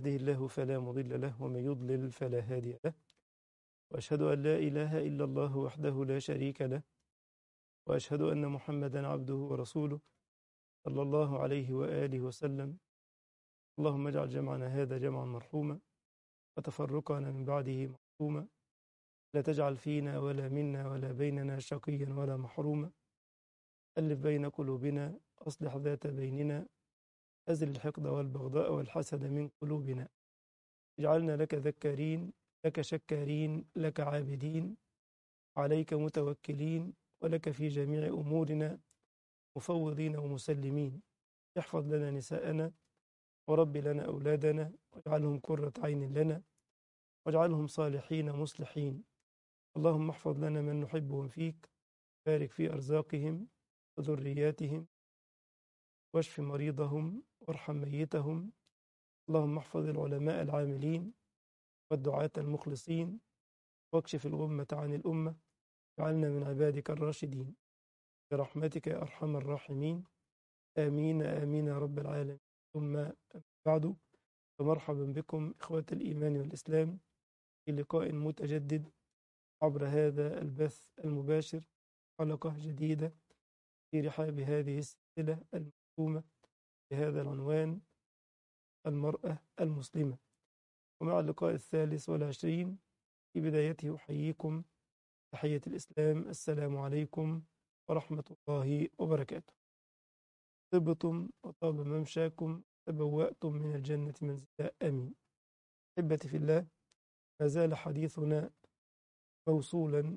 يهده الله فلا مضل له ومن يضلل فلا هادي له وأشهد أن لا إله إلا الله وحده لا شريك له وأشهد أن محمدا عبده ورسوله صلى الله عليه وآله وسلم اللهم اجعل جمعنا هذا جمعا مرحوما وتفرقنا من بعده محروما لا تجعل فينا ولا منا ولا بيننا شقيا ولا محروما ألف بين قلوبنا أصلح ذات بيننا أزل الحقد والبغضاء والحسد من قلوبنا اجعلنا لك ذكارين لك شكارين لك عابدين عليك متوكلين ولك في جميع أمورنا مفوضين ومسلمين احفظ لنا نساءنا ورب لنا أولادنا واجعلهم قرة عين لنا واجعلهم صالحين مصلحين اللهم احفظ لنا من نحبهم فيك بارك في أرزاقهم وذرياتهم واشف مريضهم وارحم ميتهم اللهم احفظ العلماء العاملين والدعاة المخلصين واكشف الغمة عن الأمة واجعلنا من عبادك الراشدين برحمتك يا أرحم الراحمين آمين آمين يا رب العالمين ثم بعد فمرحبا بكم إخوة الإيمان والإسلام في لقاء متجدد عبر هذا البث المباشر حلقة جديدة في رحاب هذه السلسلة المكتومة بهذا العنوان المرأة المسلمة ومع اللقاء الثالث والعشرين في بدايته أحييكم تحية الإسلام السلام عليكم ورحمة الله وبركاته طبتم وطاب ممشاكم تبوأتم من الجنة منزلا آمين أحبتي في الله ما زال حديثنا موصولا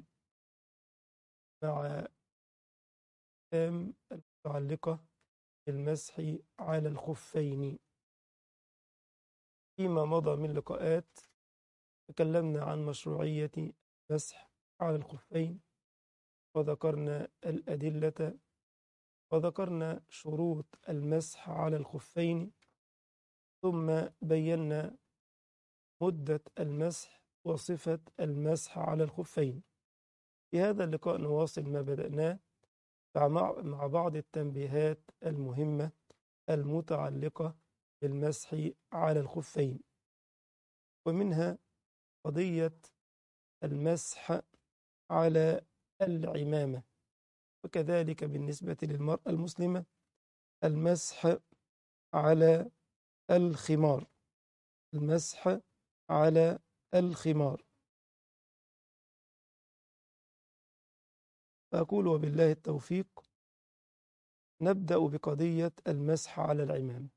مع الأحكام المتعلقة بالمسح على الخفين فيما مضى من لقاءات تكلمنا عن مشروعية المسح على الخفين وذكرنا الأدلة وذكرنا شروط المسح على الخفين ثم بينا مدة المسح وصفة المسح على الخفين في هذا اللقاء نواصل ما بدأناه مع بعض التنبيهات المهمة المتعلقة بالمسح على الخفين ومنها قضية المسح على العمامة وكذلك بالنسبة للمرأة المسلمة المسح على الخمار المسح على الخمار فأقول وبالله التوفيق نبدأ بقضية المسح على العمامة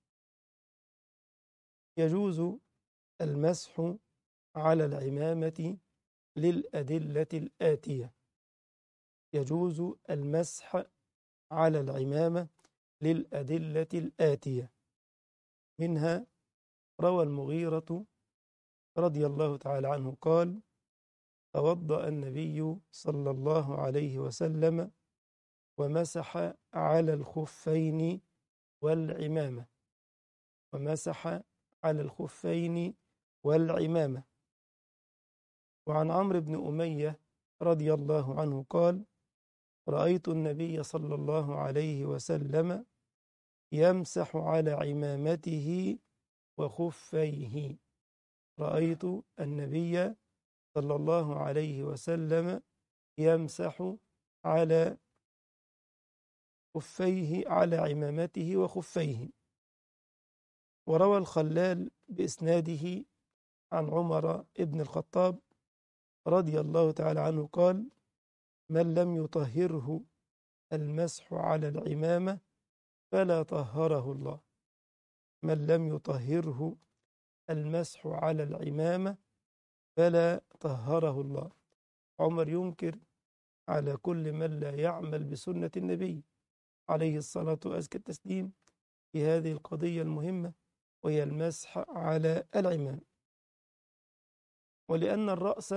يجوز المسح على العمامة للأدلة الآتية يجوز المسح على العمامة للأدلة الآتية منها روى المغيرة رضي الله تعالى عنه قال توضأ النبي صلى الله عليه وسلم ومسح على الخفين والعمامة ومسح على الخفين والعمامة وعن عمرو بن أمية رضي الله عنه قال رأيت النبي صلى الله عليه وسلم يمسح على عمامته وخفيه رأيت النبي صلى الله عليه وسلم يمسح على خفيه على عمامته وخفيه وروى الخلال بإسناده عن عمر ابن الخطاب رضي الله تعالى عنه قال من لم يطهره المسح على العمامة فلا طهره الله من لم يطهره المسح على العمامة فلا طهره الله عمر ينكر على كل من لا يعمل بسنة النبي عليه الصلاة وأزكى التسليم في هذه القضية المهمة وهي المسح على العمام ولأن الرأس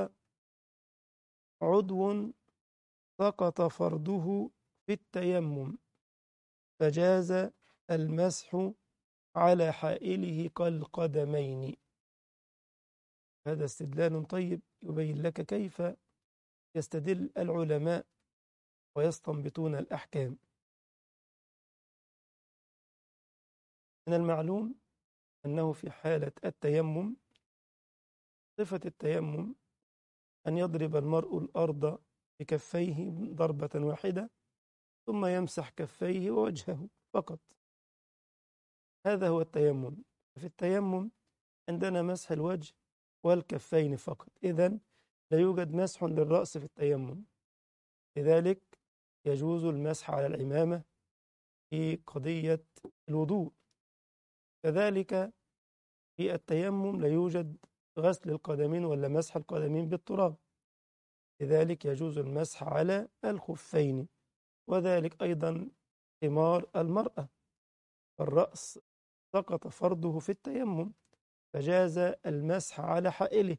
عضو سقط فرضه في التيمم فجاز المسح على حائله كالقدمين هذا استدلال طيب يبين لك كيف يستدل العلماء ويستنبطون الأحكام من المعلوم أنه في حالة التيمم صفة التيمم أن يضرب المرء الأرض بكفيه ضربة واحدة ثم يمسح كفيه ووجهه فقط هذا هو التيمم في التيمم عندنا مسح الوجه والكفين فقط إذا لا يوجد مسح للرأس في التيمم لذلك يجوز المسح على العمامة في قضية الوضوء كذلك في التيمم لا يوجد غسل القدمين ولا مسح القدمين بالتراب لذلك يجوز المسح على الخفين وذلك أيضا ثمار المرأة الرأس سقط فرضه في التيمم فجاز المسح على حائله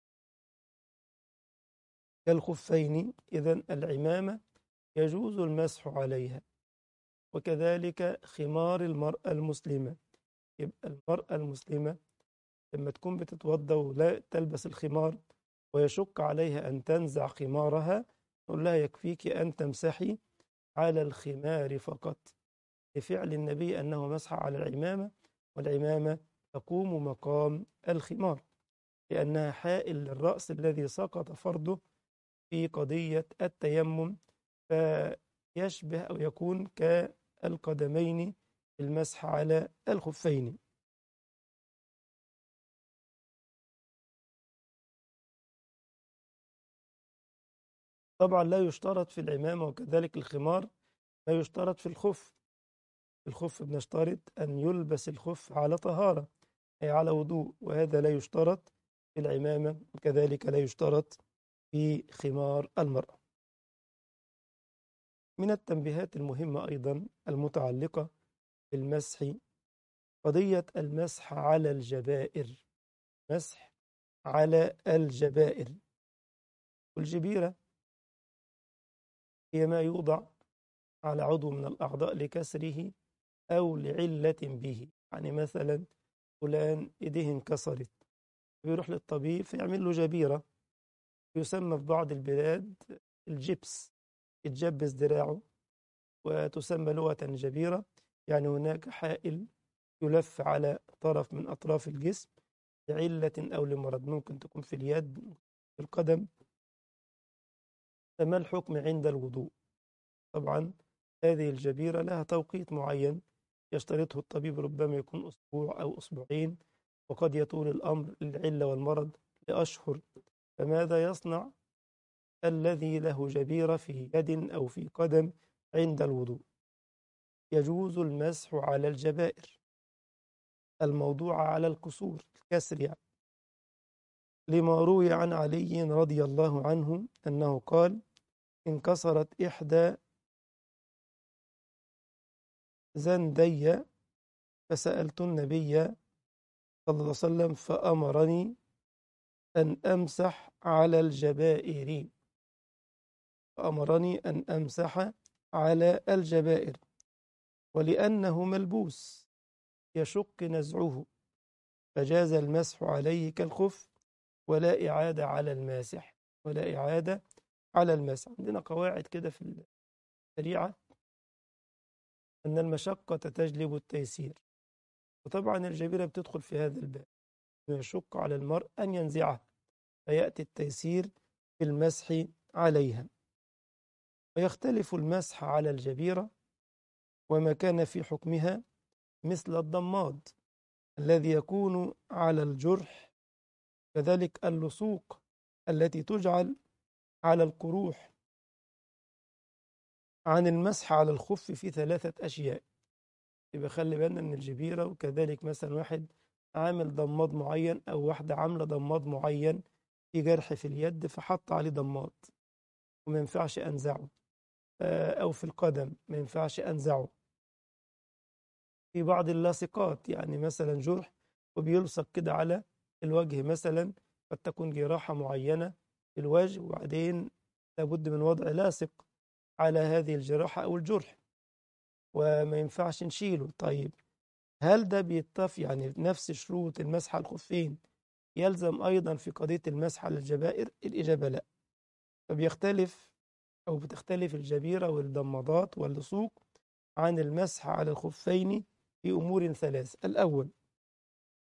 كالخفين إذا العمامة يجوز المسح عليها وكذلك خمار المرأة المسلمة يبقى المرأة المسلمة لما تكون بتتوضا ولا تلبس الخمار ويشق عليها أن تنزع خمارها نقول لها يكفيك أن تمسحي على الخمار فقط لفعل النبي أنه مسح على العمامة والعمامة تقوم مقام الخمار لأنها حائل للرأس الذي سقط فرضه في قضية التيمم فيشبه أو يكون كالقدمين المسح على الخفين طبعا لا يشترط في العمامة وكذلك الخمار لا يشترط في الخف الخف بنشترط أن يلبس الخف على طهارة أي على وضوء وهذا لا يشترط في العمامة وكذلك لا يشترط في خمار المرأة من التنبيهات المهمة أيضا المتعلقة بالمسح قضية المسح على الجبائر مسح على الجبائر والجبيرة هي ما يوضع على عضو من الأعضاء لكسره أو لعلة به يعني مثلا فلان إيديه انكسرت بيروح للطبيب فيعمل له جبيرة يسمى في بعض البلاد الجبس يتجبس دراعه وتسمى لغة جبيرة يعني هناك حائل يلف على طرف من أطراف الجسم لعلة أو لمرض ممكن تكون في اليد في القدم فما الحكم عند الوضوء طبعا هذه الجبيرة لها توقيت معين يشترطه الطبيب ربما يكون أسبوع أو أسبوعين وقد يطول الأمر للعلة والمرض لأشهر فماذا يصنع الذي له جبيرة في يد أو في قدم عند الوضوء يجوز المسح على الجبائر الموضوع على الكسور الكسر يعني لما روي عن علي رضي الله عنه أنه قال انكسرت إحدى زندي فسألت النبي صلى الله عليه وسلم فأمرني أن أمسح على الجبائر فأمرني أن أمسح على الجبائر ولأنه ملبوس يشق نزعه فجاز المسح عليه كالخف ولا إعادة على الماسح ولا إعادة على المسح عندنا قواعد كده في الشريعة أن المشقة تجلب التيسير وطبعا الجبيرة بتدخل في هذا الباب يشق على المرء أن ينزعها فيأتي التيسير في المسح عليها ويختلف المسح على الجبيرة وما كان في حكمها مثل الضماد الذي يكون على الجرح كذلك اللصوق التي تجعل على القروح عن المسح على الخف في ثلاثة أشياء يبقى خلي بالنا من الجبيرة وكذلك مثلا واحد عامل ضماد معين أو واحدة عاملة ضماد معين في جرح في اليد فحط عليه ضماد وما ينفعش أنزعه أو في القدم ما ينفعش أنزعه في بعض اللاصقات يعني مثلا جرح وبيلصق كده على الوجه مثلا قد تكون جراحة معينة في الوجه وبعدين لابد من وضع لاصق على هذه الجراحة أو الجرح وما ينفعش نشيله طيب هل ده بيتف يعني نفس شروط المسح على الخفين يلزم أيضا في قضية المسح على الجبائر الإجابة لا فبيختلف أو بتختلف الجبيرة والضمادات واللصوق عن المسح على الخفين في أمور ثلاث الأول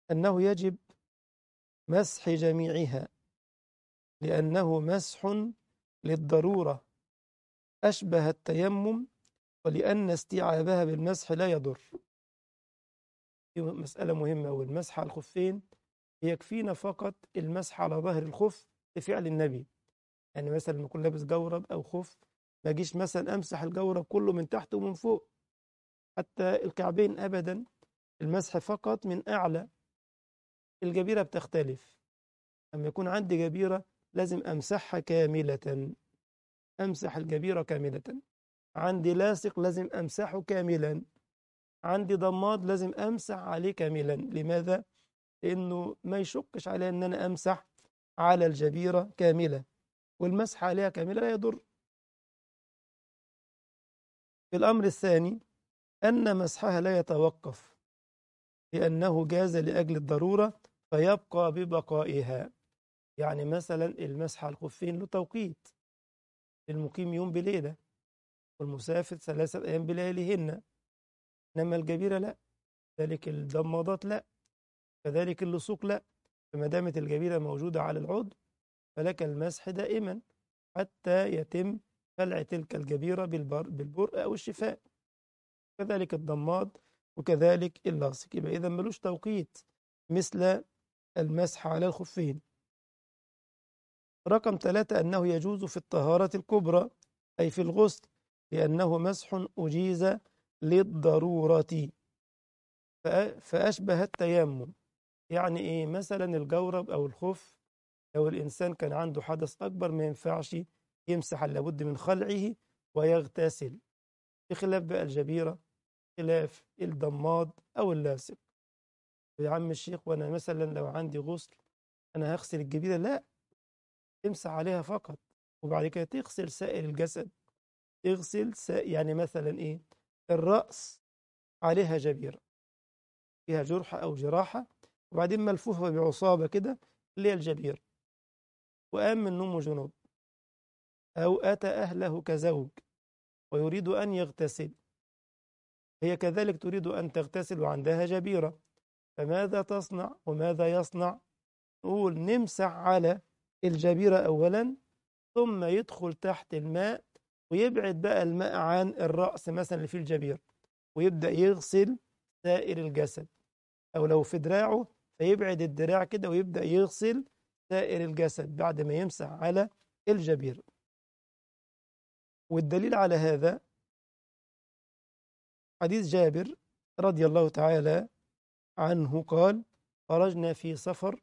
أنه يجب مسح جميعها لأنه مسح للضرورة أشبه التيمم ولأن استيعابها بالمسح لا يضر دي مسألة مهمة والمسح على الخفين يكفينا فقط المسح على ظهر الخف لفعل النبي يعني مثلا لما أكون لابس جورب أو خف ما أجيش مثلا أمسح الجورب كله من تحت ومن فوق حتى الكعبين أبدا المسح فقط من أعلى الجبيرة بتختلف لما يكون عندي جبيرة لازم أمسحها كاملة أمسح الجبيرة كاملة عندي لاصق لازم أمسحه كاملا عندي ضماد لازم أمسح عليه كاملا لماذا؟ لأنه ما يشقش عليه أن أنا أمسح على الجبيرة كاملة والمسح عليها كاملة لا يضر في الأمر الثاني أن مسحها لا يتوقف لأنه جاز لأجل الضرورة فيبقى ببقائها يعني مثلا المسح على الخفين له توقيت المقيم يوم بليلة والمسافر ثلاثة أيام بلياليهن إنما الجبيرة لا ذلك الضمادات لا كذلك اللصوق لا فما دامت الجبيرة موجودة على العضو فلك المسح دائما حتى يتم خلع تلك الجبيرة بالبر بالبرء أو الشفاء كذلك الضماد وكذلك اللاصق يبقى إذا ملوش توقيت مثل المسح على الخفين رقم ثلاثة أنه يجوز في الطهارة الكبرى أي في الغسل لأنه مسح أجيز للضرورة فأشبه التيمم يعني إيه مثلا الجورب أو الخف لو الإنسان كان عنده حدث أكبر ما ينفعش يمسح لابد من خلعه ويغتسل بخلاف بقى الجبيرة خلاف الضماد أو اللاصق يا عم الشيخ وأنا مثلا لو عندي غسل أنا هغسل الجبيرة لا تمسح عليها فقط وبعد كده تغسل سائر الجسد تغسل سائر يعني مثلا ايه الرأس عليها جبيرة فيها جرح أو جراحة وبعدين ملفوفة بعصابة كده اللي هي الجبيرة وقام من نومه جنوب أو أتى أهله كزوج ويريد أن يغتسل هي كذلك تريد أن تغتسل وعندها جبيرة فماذا تصنع وماذا يصنع نقول نمسح على الجبيرة أولا ثم يدخل تحت الماء ويبعد بقى الماء عن الرأس مثلا اللي فيه الجبيرة ويبدأ يغسل سائر الجسد أو لو في دراعه فيبعد الدراع كده ويبدأ يغسل سائر الجسد بعد ما يمسح على الجبيرة والدليل على هذا حديث جابر رضي الله تعالى عنه قال خرجنا في سفر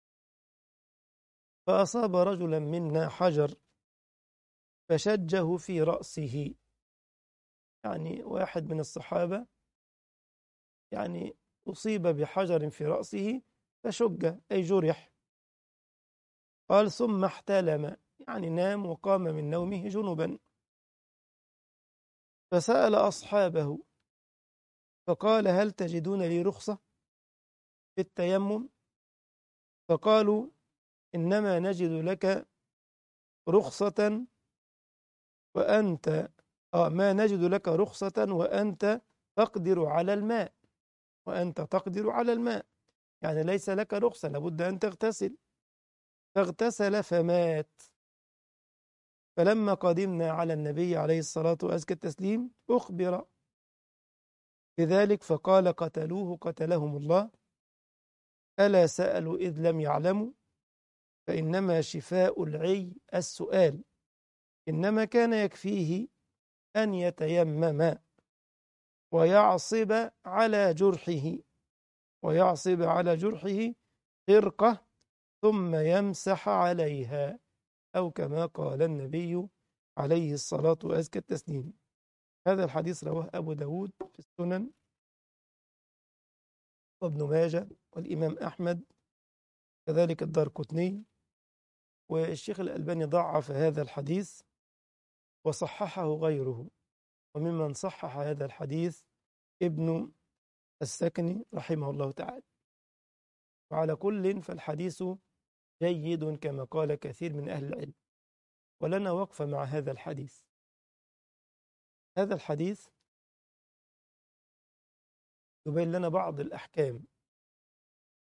فأصاب رجلا منا حجر فشجه في رأسه يعني واحد من الصحابة يعني أصيب بحجر في رأسه فشج أي جرح قال ثم احتلم يعني نام وقام من نومه جنبا فسأل أصحابه فقال هل تجدون لي رخصة في التيمم فقالوا إنما نجد لك رخصة وأنت آه ما نجد لك رخصة وأنت تقدر على الماء وأنت تقدر على الماء يعني ليس لك رخصة لابد أن تغتسل فاغتسل فمات فلما قدمنا على النبي عليه الصلاة وأزكى التسليم أخبر بذلك فقال قتلوه قتلهم الله ألا سألوا إذ لم يعلموا فإنما شفاء العي السؤال إنما كان يكفيه أن يتيمم ويعصب على جرحه ويعصب على جرحه خرقة ثم يمسح عليها أو كما قال النبي عليه الصلاة وأزكى التسليم هذا الحديث رواه أبو داود في السنن وابن ماجه والإمام أحمد كذلك الدار قطني والشيخ الألباني ضعف هذا الحديث وصححه غيره وممن صحح هذا الحديث ابن السكني رحمه الله تعالى وعلى كل فالحديث جيد كما قال كثير من أهل العلم ولنا وقفة مع هذا الحديث هذا الحديث يبين لنا بعض الأحكام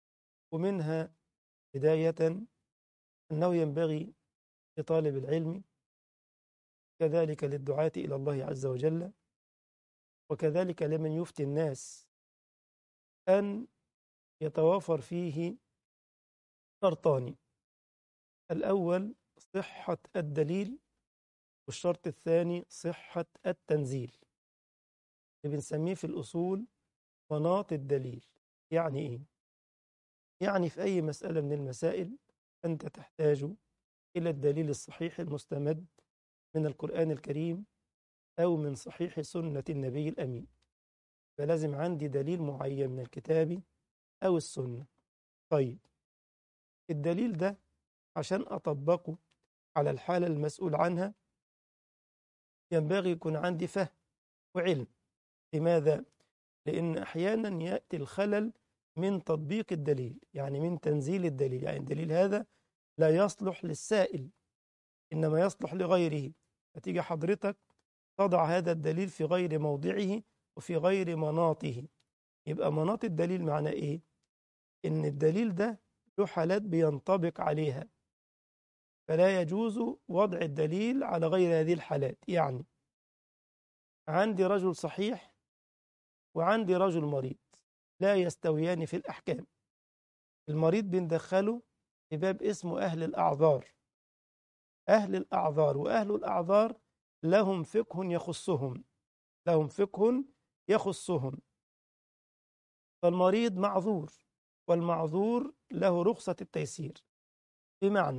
ومنها بداية أنه ينبغي لطالب العلم كذلك للدعاة إلى الله عز وجل وكذلك لمن يفتي الناس أن يتوافر فيه شرطان الأول صحة الدليل والشرط الثاني صحة التنزيل اللي بنسميه في الأصول مناط الدليل يعني إيه؟ يعني في أي مسألة من المسائل أنت تحتاج إلى الدليل الصحيح المستمد من القرآن الكريم أو من صحيح سنة النبي الأمين فلازم عندي دليل معين من الكتاب أو السنة طيب الدليل ده عشان أطبقه على الحالة المسؤول عنها ينبغي يكون عندي فهم وعلم لماذا؟ لأن أحيانا يأتي الخلل من تطبيق الدليل يعني من تنزيل الدليل يعني الدليل هذا لا يصلح للسائل إنما يصلح لغيره فتيجي حضرتك تضع هذا الدليل في غير موضعه وفي غير مناطه يبقى مناط الدليل معناه إيه؟ إن الدليل ده له حالات بينطبق عليها فلا يجوز وضع الدليل على غير هذه الحالات يعني عندي رجل صحيح وعندي رجل مريض لا يستويان في الأحكام المريض بندخله في باب اسمه أهل الأعذار أهل الأعذار وأهل الأعذار لهم فقه يخصهم لهم فقه يخصهم فالمريض معذور والمعذور له رخصة التيسير بمعنى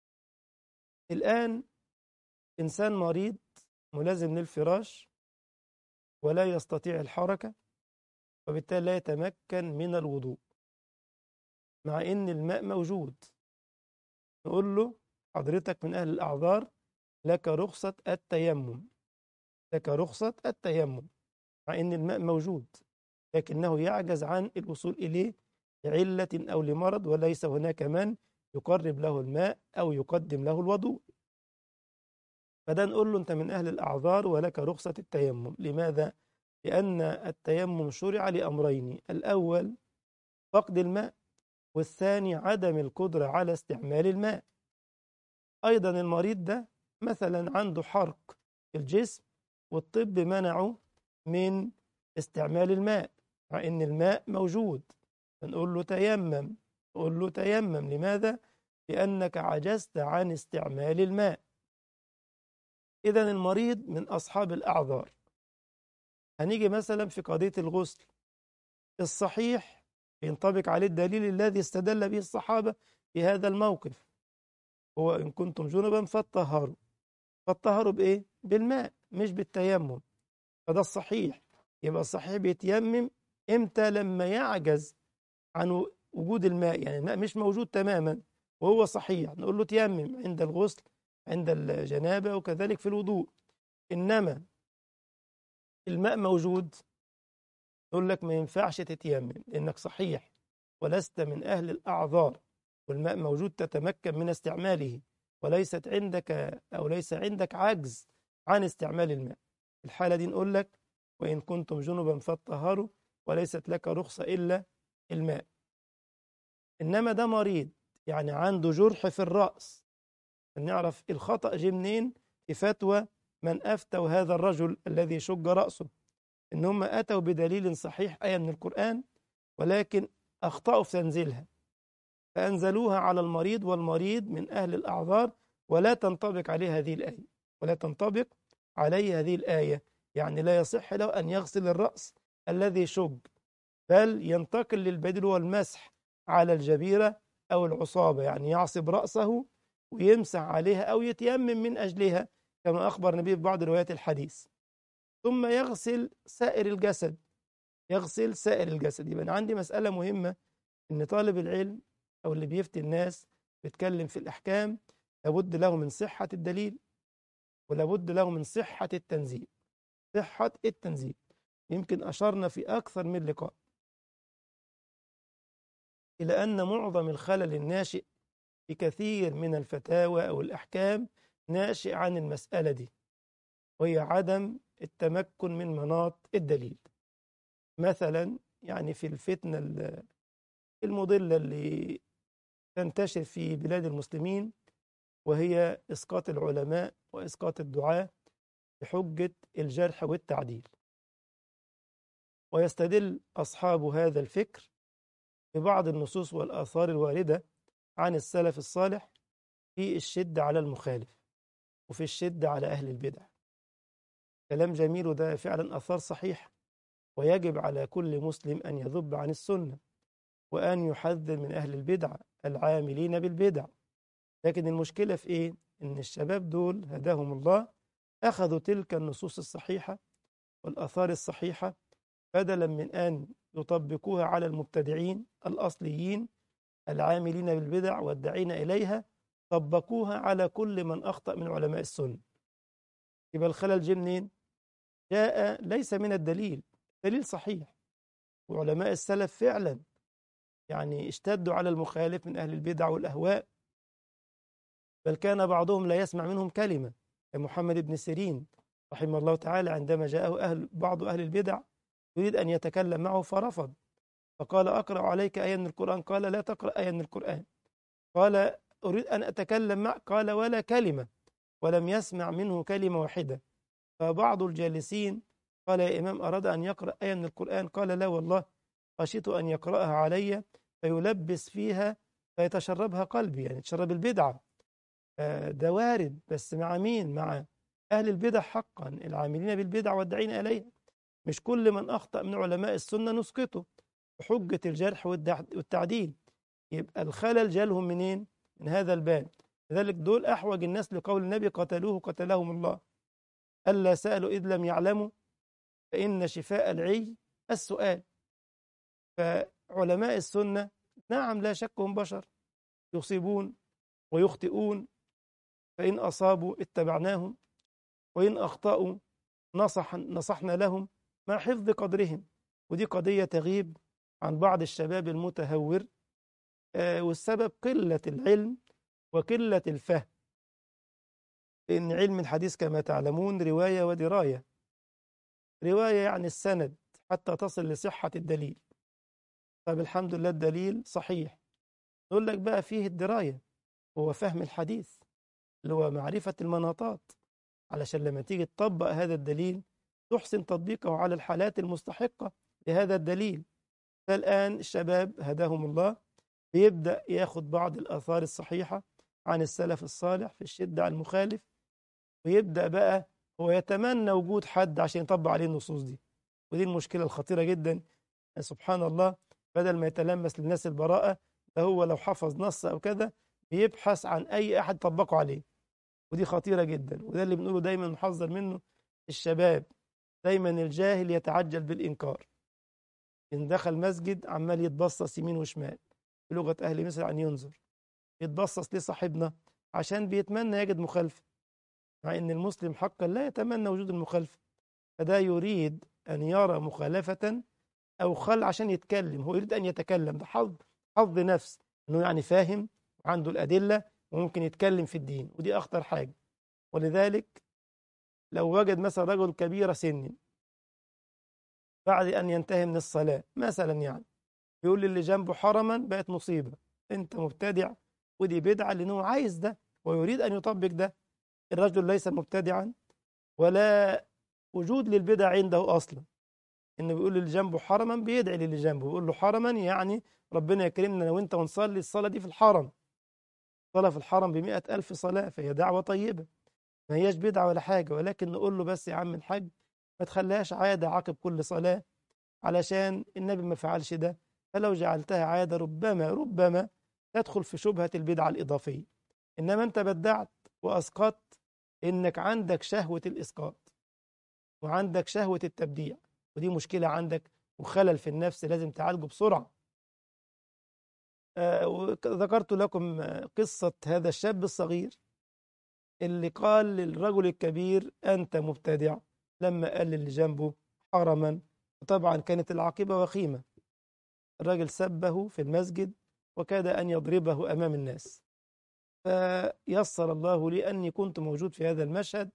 الآن إنسان مريض ملازم للفراش ولا يستطيع الحركة وبالتالي لا يتمكن من الوضوء مع إن الماء موجود نقول له حضرتك من أهل الأعذار لك رخصة التيمم لك رخصة التيمم مع إن الماء موجود لكنه يعجز عن الوصول إليه لعلة أو لمرض وليس هناك من يقرب له الماء أو يقدم له الوضوء فده نقول له أنت من أهل الأعذار ولك رخصة التيمم لماذا؟ لأن التيمم شرع لأمرين الأول فقد الماء والثاني عدم القدرة على استعمال الماء أيضا المريض ده مثلا عنده حرق في الجسم والطب منعه من استعمال الماء مع أن الماء موجود فنقول له تيمم نقول له تيمم لماذا؟ لأنك عجزت عن استعمال الماء إذا المريض من أصحاب الأعذار هنيجي مثلا في قضية الغسل الصحيح ينطبق عليه الدليل الذي استدل به الصحابة في هذا الموقف هو إن كنتم جنبا فاتطهروا فاتطهروا بإيه؟ بالماء مش بالتيمم فده الصحيح يبقى الصحيح بيتيمم إمتى لما يعجز عن وجود الماء يعني الماء مش موجود تماما وهو صحيح نقول له تيمم عند الغسل عند الجنابة وكذلك في الوضوء إنما الماء موجود يقول لك ما ينفعش تتيمم لأنك صحيح ولست من أهل الأعذار والماء موجود تتمكن من استعماله وليست عندك أو ليس عندك عجز عن استعمال الماء الحالة دي نقول لك وإن كنتم جنبا فاتطهروا وليست لك رخصة إلا الماء إنما ده مريض يعني عنده جرح في الرأس نعرف الخطأ جه منين في فتوى من أفتوا هذا الرجل الذي شج رأسه إن هم أتوا بدليل صحيح آية من القرآن ولكن أخطأوا في تنزيلها فأنزلوها على المريض والمريض من أهل الأعذار ولا تنطبق عليه هذه الآية ولا تنطبق عليه هذه الآية يعني لا يصح له أن يغسل الرأس الذي شج بل ينتقل للبدل والمسح على الجبيرة أو العصابة يعني يعصب رأسه ويمسح عليها أو يتيمم من أجلها كما أخبر النبي في بعض روايات الحديث ثم يغسل سائر الجسد يغسل سائر الجسد يبقى أنا عندي مسألة مهمة إن طالب العلم أو اللي بيفتي الناس بيتكلم في الأحكام لابد له من صحة الدليل ولابد له من صحة التنزيل صحة التنزيل يمكن أشرنا في أكثر من لقاء إلى أن معظم الخلل الناشئ في كثير من الفتاوى أو الأحكام ناشئ عن المسألة دي وهي عدم التمكن من مناط الدليل مثلا يعني في الفتنة المضلة اللي تنتشر في بلاد المسلمين وهي إسقاط العلماء وإسقاط الدعاة بحجة الجرح والتعديل ويستدل أصحاب هذا الفكر ببعض النصوص والآثار الواردة عن السلف الصالح في الشد على المخالف وفي الشد على أهل البدع كلام جميل وده فعلا أثار صحيح ويجب على كل مسلم أن يذب عن السنة وأن يحذر من أهل البدع العاملين بالبدع لكن المشكلة في إيه؟ إن الشباب دول هداهم الله أخذوا تلك النصوص الصحيحة والآثار الصحيحة بدلا من أن يطبقوها على المبتدعين الأصليين العاملين بالبدع والداعين إليها طبقوها على كل من أخطأ من علماء السنة يبقى الخلل جه منين؟ جاء ليس من الدليل دليل صحيح وعلماء السلف فعلا يعني اشتدوا على المخالف من أهل البدع والأهواء بل كان بعضهم لا يسمع منهم كلمة محمد بن سيرين رحمه الله تعالى عندما جاءه أهل بعض أهل البدع يريد أن يتكلم معه فرفض فقال أقرأ عليك آية من القرآن قال لا تقرأ آية من القرآن قال أريد أن أتكلم معك قال ولا كلمة ولم يسمع منه كلمة واحدة فبعض الجالسين قال يا إمام أراد أن يقرأ آية من القرآن قال لا والله خشيت أن يقرأها علي فيلبس فيها فيتشربها قلبي يعني تشرب البدعة ده وارد بس مع مين مع أهل البدع حقا العاملين بالبدع والداعين إليها مش كل من أخطأ من علماء السنة نسقطه بحجة الجرح والتعديل يبقى الخلل جالهم منين من هذا الباب لذلك دول أحوج الناس لقول النبي قتلوه قتلهم الله ألا سألوا إذ لم يعلموا فإن شفاء العي السؤال فعلماء السنة نعم لا شك هم بشر يصيبون ويخطئون فإن أصابوا اتبعناهم وإن أخطأوا نصح نصحنا لهم مع حفظ قدرهم ودي قضية تغيب عن بعض الشباب المتهور آه والسبب قلة العلم وقلة الفهم إن علم الحديث كما تعلمون رواية ودراية رواية يعني السند حتى تصل لصحة الدليل طب الحمد لله الدليل صحيح نقول لك بقى فيه الدراية هو فهم الحديث اللي هو معرفة المناطات علشان لما تيجي تطبق هذا الدليل تحسن تطبيقه على الحالات المستحقة لهذا الدليل فالآن الشباب هداهم الله بيبدأ ياخد بعض الآثار الصحيحة عن السلف الصالح في الشدة على المخالف ويبدأ بقى هو يتمنى وجود حد عشان يطبق عليه النصوص دي ودي المشكلة الخطيرة جدا سبحان الله بدل ما يتلمس للناس البراءة ده هو لو حفظ نص أو كذا بيبحث عن أي أحد طبقه عليه ودي خطيرة جدا وده اللي بنقوله دايما نحذر منه الشباب دايما الجاهل يتعجل بالإنكار إن دخل مسجد عمال يتبصص يمين وشمال بلغة أهل مصر أن ينظر يتبصص لصاحبنا عشان بيتمنى يجد مخالفة مع أن المسلم حقا لا يتمنى وجود المخالفة فده يريد أن يرى مخالفة أو خل عشان يتكلم هو يريد أن يتكلم ده حظ حظ نفس أنه يعني فاهم وعنده الأدلة وممكن يتكلم في الدين ودي أخطر حاجة ولذلك لو وجد مثلا رجل كبير سن بعد أن ينتهي من الصلاة مثلا يعني يقول للي جنبه حرما بقت مصيبة أنت مبتدع ودي بدعة لأنه عايز ده ويريد أن يطبق ده الرجل ليس مبتدعا ولا وجود للبدع عنده أصلا إنه بيقول للي جنبه حرما بيدعي للي جنبه بيقول له حرما يعني ربنا يكرمنا لو أنت ونصلي الصلاة دي في الحرم صلاة في الحرم بمئة ألف صلاة فهي دعوة طيبة ما هياش بدعة ولا حاجة ولكن نقول له بس يا عم الحاج ما تخليهاش عادة عقب كل صلاة علشان النبي ما فعلش ده فلو جعلتها عادة ربما ربما تدخل في شبهة البدعة الإضافية إنما أنت بدعت وأسقطت إنك عندك شهوة الإسقاط وعندك شهوة التبديع ودي مشكلة عندك وخلل في النفس لازم تعالجه بسرعة آه وذكرت لكم قصة هذا الشاب الصغير اللي قال للرجل الكبير أنت مبتدع لما قال للي جنبه حرما طبعا كانت العاقبة وخيمة الراجل سبه في المسجد وكاد أن يضربه أمام الناس فيسر الله لي أني كنت موجود في هذا المشهد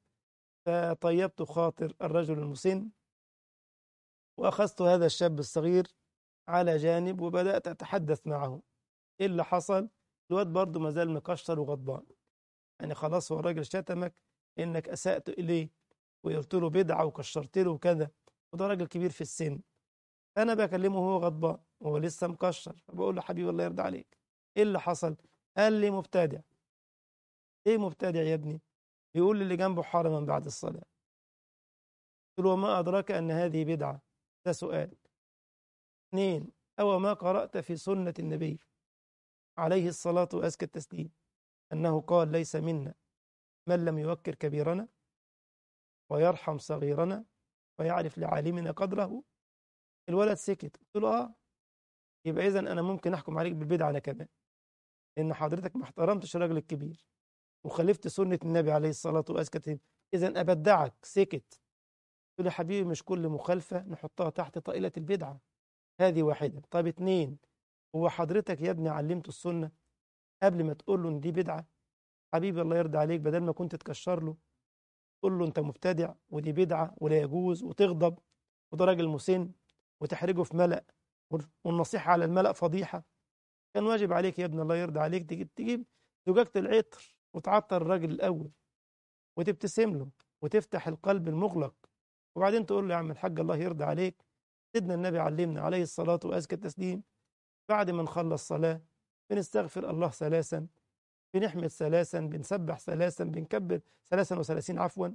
فطيبت خاطر الرجل المسن وأخذت هذا الشاب الصغير على جانب وبدأت أتحدث معه إيه اللي حصل الواد برضه ما زال مكشر وغضبان يعني خلاص هو الراجل شتمك إنك أسأت إليه وقلت له بدعة وكشرت له وكذا وده راجل كبير في السن أنا بكلمه وهو غضبان وهو لسه مكشر فبقول له حبيبي الله يرضى عليك إيه اللي حصل قال لي مبتدع إيه مبتدع يا ابني يقول لي اللي جنبه حرما بعد الصلاة قلت له وما أدراك أن هذه بدعة ده سؤال اثنين أو ما قرأت في سنة النبي عليه الصلاة وأزكى التسليم أنه قال ليس منا من لم يوكر كبيرنا ويرحم صغيرنا ويعرف لعالمنا قدره الولد سكت قلت له آه يبقى إذا أنا ممكن أحكم عليك بالبدعة أنا كمان لأن حضرتك ما احترمتش الراجل الكبير وخالفت سنة النبي عليه الصلاة وأزكى التسليم إذا أبدعك سكت قلت له يا حبيبي مش كل مخالفة نحطها تحت طائلة البدعة هذه واحدة طيب اتنين هو حضرتك يا ابني علمته السنة قبل ما تقول له ان دي بدعة حبيبي الله يرضى عليك بدل ما كنت تكشر له تقول له انت مبتدع ودي بدعة ولا يجوز وتغضب وده راجل مسن وتحرجه في ملأ والنصيحة على الملأ فضيحة كان واجب عليك يا ابني الله يرضى عليك تجيب تجيب زجاجة العطر وتعطر الراجل الأول وتبتسم له وتفتح القلب المغلق وبعدين تقول له يا عم الحاج الله يرضى عليك سيدنا النبي علمنا عليه الصلاة وأزكى التسليم بعد ما نخلص صلاة بنستغفر الله ثلاثا بنحمد ثلاثا بنسبح ثلاثا بنكبر ثلاثا وثلاثين عفوا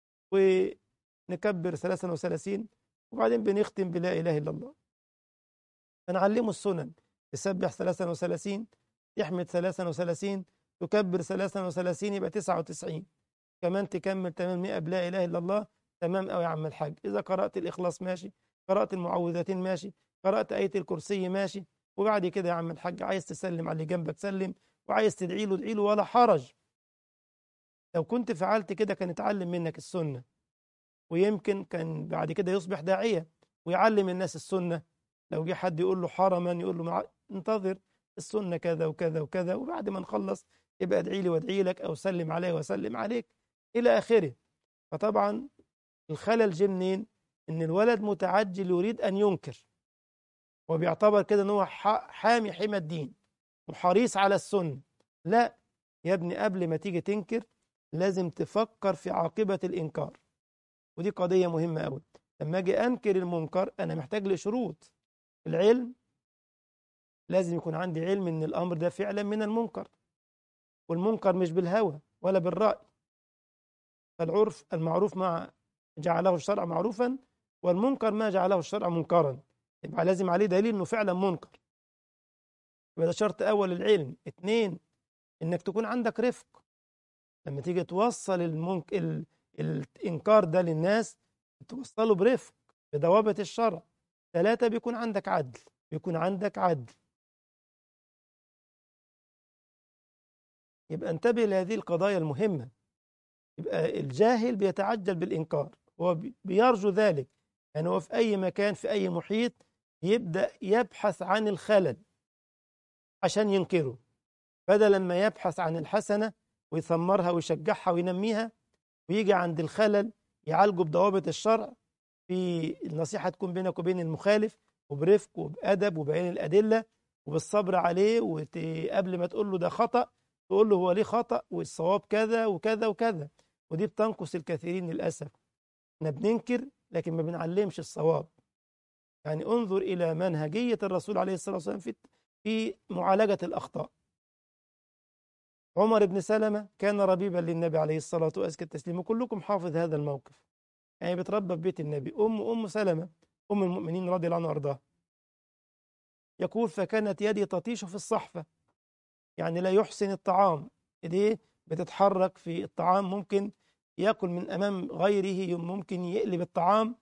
ونكبر ثلاثا وثلاثين وبعدين بنختم بلا إله إلا الله فنعلمه السنن تسبح ثلاثا وثلاثين تحمد ثلاثا وثلاثين تكبر ثلاثا وثلاثين يبقى تسعة وتسعين كمان تكمل تمام مئة بلا إله إلا الله تمام أوي يا عم الحاج إذا قرأت الإخلاص ماشي قرأت المعوذتين ماشي قرأت آية الكرسي ماشي وبعد كده يا عم الحاج عايز تسلم على اللي جنبك سلم وعايز تدعي له ادعي له ولا حرج لو كنت فعلت كده كان يتعلم منك السنة ويمكن كان بعد كده يصبح داعية ويعلم الناس السنة لو جه حد يقول له حرما يقول له مع... انتظر السنة كذا وكذا وكذا وبعد ما نخلص يبقى ادعي لي وادعي لك أو سلم علي وسلم عليك إلى آخره فطبعا الخلل جه منين؟ إن الولد متعجل يريد أن ينكر وبيعتبر كده إن هو حامي حمى الدين وحريص على السنة لا يا ابني قبل ما تيجي تنكر لازم تفكر في عاقبة الإنكار ودي قضية مهمة أوي لما أجي أنكر المنكر أنا محتاج لشروط العلم لازم يكون عندي علم إن الأمر ده فعلا من المنكر والمنكر مش بالهوى ولا بالرأي فالعرف المعروف مع جعله الشرع معروفا والمنكر ما جعله الشرع منكرا يبقى لازم عليه دليل انه فعلا منكر يبقى ده شرط اول العلم اتنين انك تكون عندك رفق لما تيجي توصل المنك... ال... الانكار ده للناس توصله برفق بضوابط الشرع ثلاثة بيكون عندك عدل بيكون عندك عدل يبقى انتبه لهذه القضايا المهمة يبقى الجاهل بيتعجل بالإنكار هو بيرجو ذلك يعني هو في أي مكان في أي محيط يبدأ يبحث عن الخلل عشان ينكره بدل ما يبحث عن الحسنة ويثمرها ويشجعها وينميها ويجي عند الخلل يعالجه بضوابط الشرع في النصيحة تكون بينك وبين المخالف وبرفق وبأدب وبعين الأدلة وبالصبر عليه وقبل ما تقول له ده خطأ تقول له هو ليه خطأ والصواب كذا وكذا وكذا ودي بتنقص الكثيرين للأسف احنا بننكر لكن ما بنعلمش الصواب يعني انظر إلى منهجية الرسول عليه الصلاة والسلام في في معالجة الأخطاء عمر بن سلمة كان ربيبا للنبي عليه الصلاة وأزكى التسليم وكلكم حافظ هذا الموقف يعني بتربى في بيت النبي أم أم سلمة أم المؤمنين رضي الله عنها وأرضاها يقول فكانت يدي تطيش في الصحفة يعني لا يحسن الطعام ايديه بتتحرك في الطعام ممكن يأكل من أمام غيره ممكن يقلب الطعام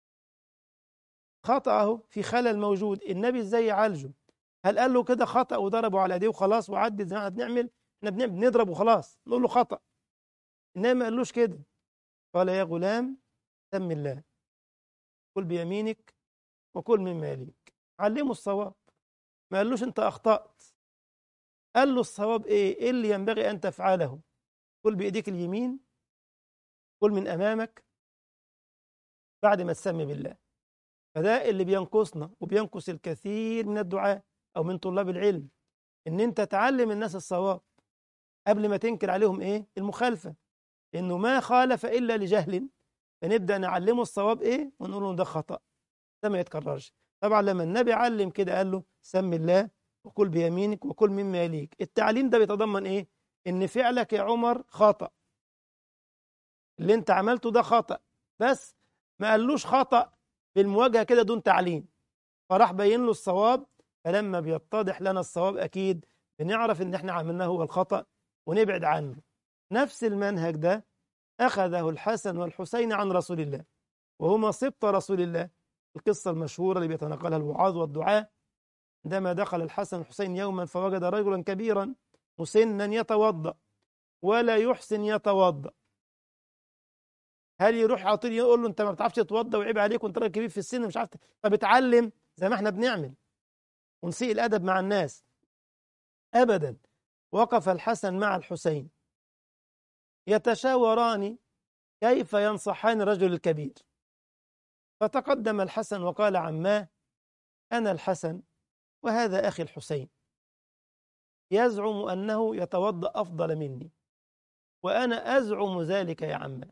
خطأه في خلل موجود النبي ازاي يعالجه هل قال له كده خطأ وضربه على ايديه وخلاص وعدت زي ما احنا بنعمل احنا بنضرب وخلاص نقول له خطأ انما ما قالوش كده قال يا غلام سم الله كل بيمينك وكل مما يليك علمه الصواب ما قالوش انت اخطأت قال له الصواب ايه ايه اللي ينبغي ان تفعله كل بايديك اليمين كل من امامك بعد ما تسمي بالله فده اللي بينقصنا وبينقص الكثير من الدعاء أو من طلاب العلم إن أنت تعلم الناس الصواب قبل ما تنكر عليهم إيه المخالفة إنه ما خالف إلا لجهل فنبدأ نعلمه الصواب إيه ونقول له ده خطأ ده ما يتكررش طبعا لما النبي علم كده قال له سم الله وكل بيمينك وكل مما يليك التعليم ده بيتضمن إيه إن فعلك يا عمر خطأ اللي أنت عملته ده خطأ بس ما قالوش خطأ بالمواجهة كده دون تعليم فراح بين له الصواب فلما بيتضح لنا الصواب أكيد بنعرف إن إحنا عملناه هو الخطأ ونبعد عنه نفس المنهج ده أخذه الحسن والحسين عن رسول الله وهما سبط رسول الله القصة المشهورة اللي بيتناقلها الوعاظ والدعاء عندما دخل الحسن والحسين يوما فوجد رجلا كبيرا مسنا يتوضأ ولا يحسن يتوضأ هل يروح على طول يقول له انت ما بتعرفش تتوضا وعيب عليك وانت راجل كبير في السن مش عارف طب اتعلم زي ما احنا بنعمل ونسيء الادب مع الناس ابدا وقف الحسن مع الحسين يتشاوران كيف ينصحان الرجل الكبير فتقدم الحسن وقال عماه انا الحسن وهذا اخي الحسين يزعم انه يتوضا افضل مني وانا ازعم ذلك يا عماه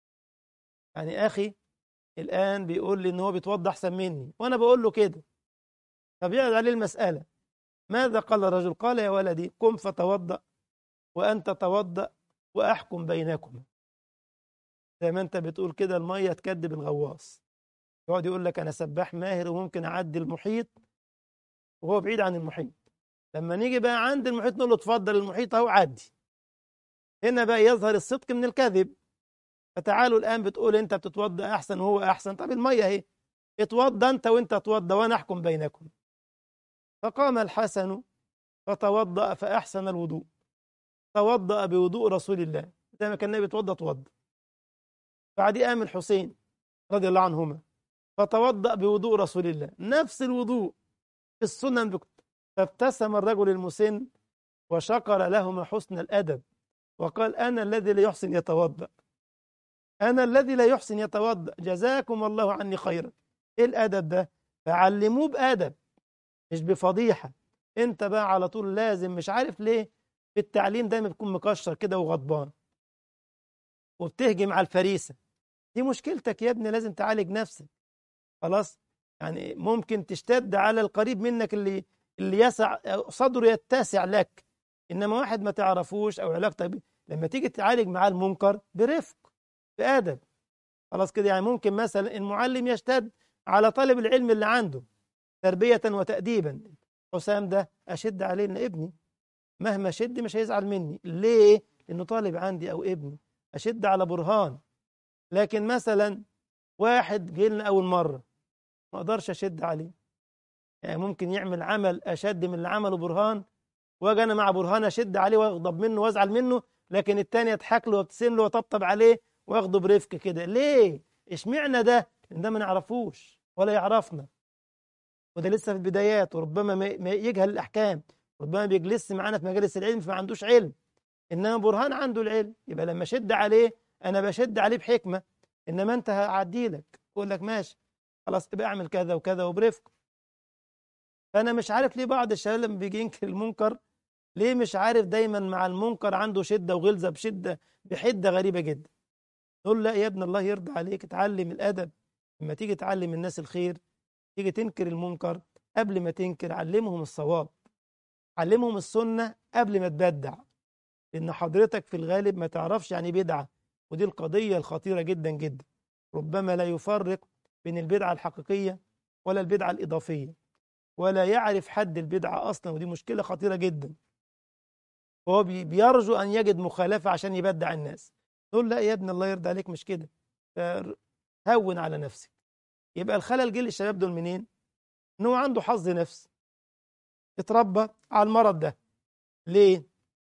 يعني أخي الآن بيقول لي إن هو بيتوضى أحسن مني وأنا بقول له كده فبيعرض عليه المسألة ماذا قال الرجل قال يا ولدي قم فتوضأ وأنت توضأ وأحكم بينكما زي ما أنت بتقول كده المية تكدب الغواص يقعد يقول لك أنا سباح ماهر وممكن أعدي المحيط وهو بعيد عن المحيط لما نيجي بقى عند المحيط نقول له اتفضل المحيط أهو عدي هنا بقى يظهر الصدق من الكذب فتعالوا الآن بتقول أنت بتتوضأ أحسن وهو أحسن طب المية أهي اتوضى أنت وأنت اتوضى وأنا أحكم بينكم فقام الحسن فتوضأ فأحسن الوضوء توضأ بوضوء رسول الله زي ما كان النبي يتوضأ توضأ بعديه قام الحسين رضي الله عنهما فتوضأ بوضوء رسول الله نفس الوضوء في السنن بكت. فابتسم الرجل المسن وشكر لهما حسن الأدب وقال أنا الذي لا يحسن يتوضأ أنا الذي لا يحسن يتوضأ جزاكم الله عني خيرا إيه الأدب ده فعلموه بأدب مش بفضيحة أنت بقى على طول لازم مش عارف ليه في التعليم دايما بتكون مكشر كده وغضبان وبتهجم على الفريسة دي مشكلتك يا ابني لازم تعالج نفسك خلاص يعني ممكن تشتد على القريب منك اللي اللي يسع صدره يتسع لك انما واحد ما تعرفوش او علاقتك بيه لما تيجي تعالج معاه المنكر برفق بأدب خلاص كده يعني ممكن مثلا المعلم يشتد على طالب العلم اللي عنده تربية وتأديبا حسام ده أشد عليه إن ابني مهما شد مش هيزعل مني ليه؟ لأنه طالب عندي أو ابني أشد على برهان لكن مثلا واحد جه لنا أول مرة ما أقدرش أشد عليه يعني ممكن يعمل عمل أشد من اللي عمله برهان واجي أنا مع برهان أشد عليه وأغضب منه وأزعل منه لكن التاني يضحك له وابتسم له وطبطب عليه واخده برفق كده ليه اشمعنى ده لان ده ما نعرفوش ولا يعرفنا وده لسه في البدايات وربما ما يجهل الاحكام ربما بيجلس معانا في مجالس العلم فما عندوش علم انما برهان عنده العلم يبقى لما اشد عليه انا بشد عليه بحكمه انما انت هعدي لك اقول لك ماشي خلاص ابقى اعمل كذا وكذا وبرفق فانا مش عارف ليه بعض الشباب لما بيجي ينكر المنكر ليه مش عارف دايما مع المنكر عنده شده وغلظه بشده بحده غريبه جدا نقول لا يا ابن الله يرضى عليك اتعلم الادب لما تيجي تعلم الناس الخير تيجي تنكر المنكر قبل ما تنكر علمهم الصواب علمهم السنه قبل ما تبدع لان حضرتك في الغالب ما تعرفش يعني بدعه ودي القضيه الخطيره جدا جدا ربما لا يفرق بين البدعه الحقيقيه ولا البدعه الاضافيه ولا يعرف حد البدعه اصلا ودي مشكله خطيره جدا هو بيرجو ان يجد مخالفه عشان يبدع الناس نقول لا يا ابن الله يرضى عليك مش كده هون على نفسك يبقى الخلل جه للشباب دول منين؟ ان هو عنده حظ نفس اتربى على المرض ده ليه؟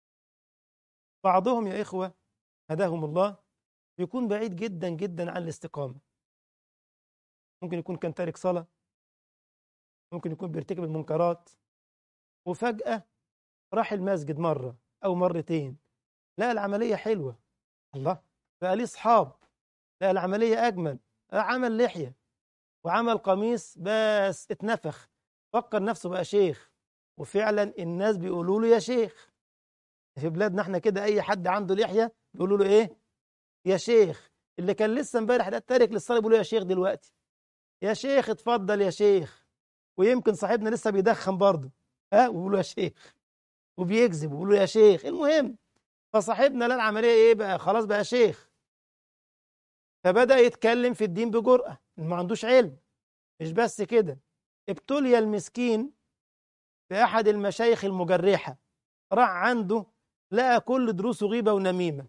بعضهم يا إخوة هداهم الله بيكون بعيد جدا جدا عن الاستقامة ممكن يكون كان تارك صلاة ممكن يكون بيرتكب المنكرات وفجأة راح المسجد مرة أو مرتين لا العملية حلوة الله بقى ليه أصحاب لا العملية أجمل عمل لحية وعمل قميص بس اتنفخ فكر نفسه بقى شيخ وفعلا الناس بيقولوا له يا شيخ في بلادنا احنا كده اي حد عنده لحيه بيقولوا له ايه يا شيخ اللي كان لسه امبارح ده تارك للصلاه بيقولوا يا شيخ دلوقتي يا شيخ اتفضل يا شيخ ويمكن صاحبنا لسه بيدخن برضه ها وبيقولوا يا شيخ وبيكذب وبيقولوا يا شيخ المهم فصاحبنا لا العمليه ايه بقى خلاص بقى شيخ فبدأ يتكلم في الدين بجرأة ما عندوش علم مش بس كده ابتلي المسكين في أحد المشايخ المجرحة راح عنده لقى كل دروسه غيبة ونميمة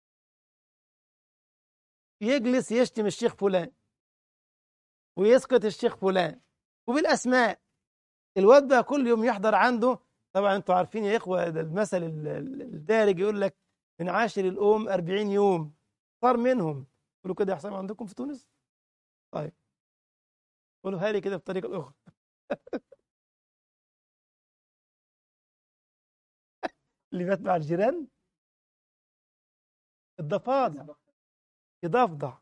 يجلس يشتم الشيخ فلان ويسقط الشيخ فلان وبالأسماء الواد بقى كل يوم يحضر عنده طبعا انتوا عارفين يا إخوة ده المثل الدارج يقول لك من عاشر الأم أربعين يوم صار منهم قولوا كده يا حسام عندكم في تونس طيب قولوا هالي كده بطريقة الأخرى اللي بات مع الجيران الضفادع يضفدع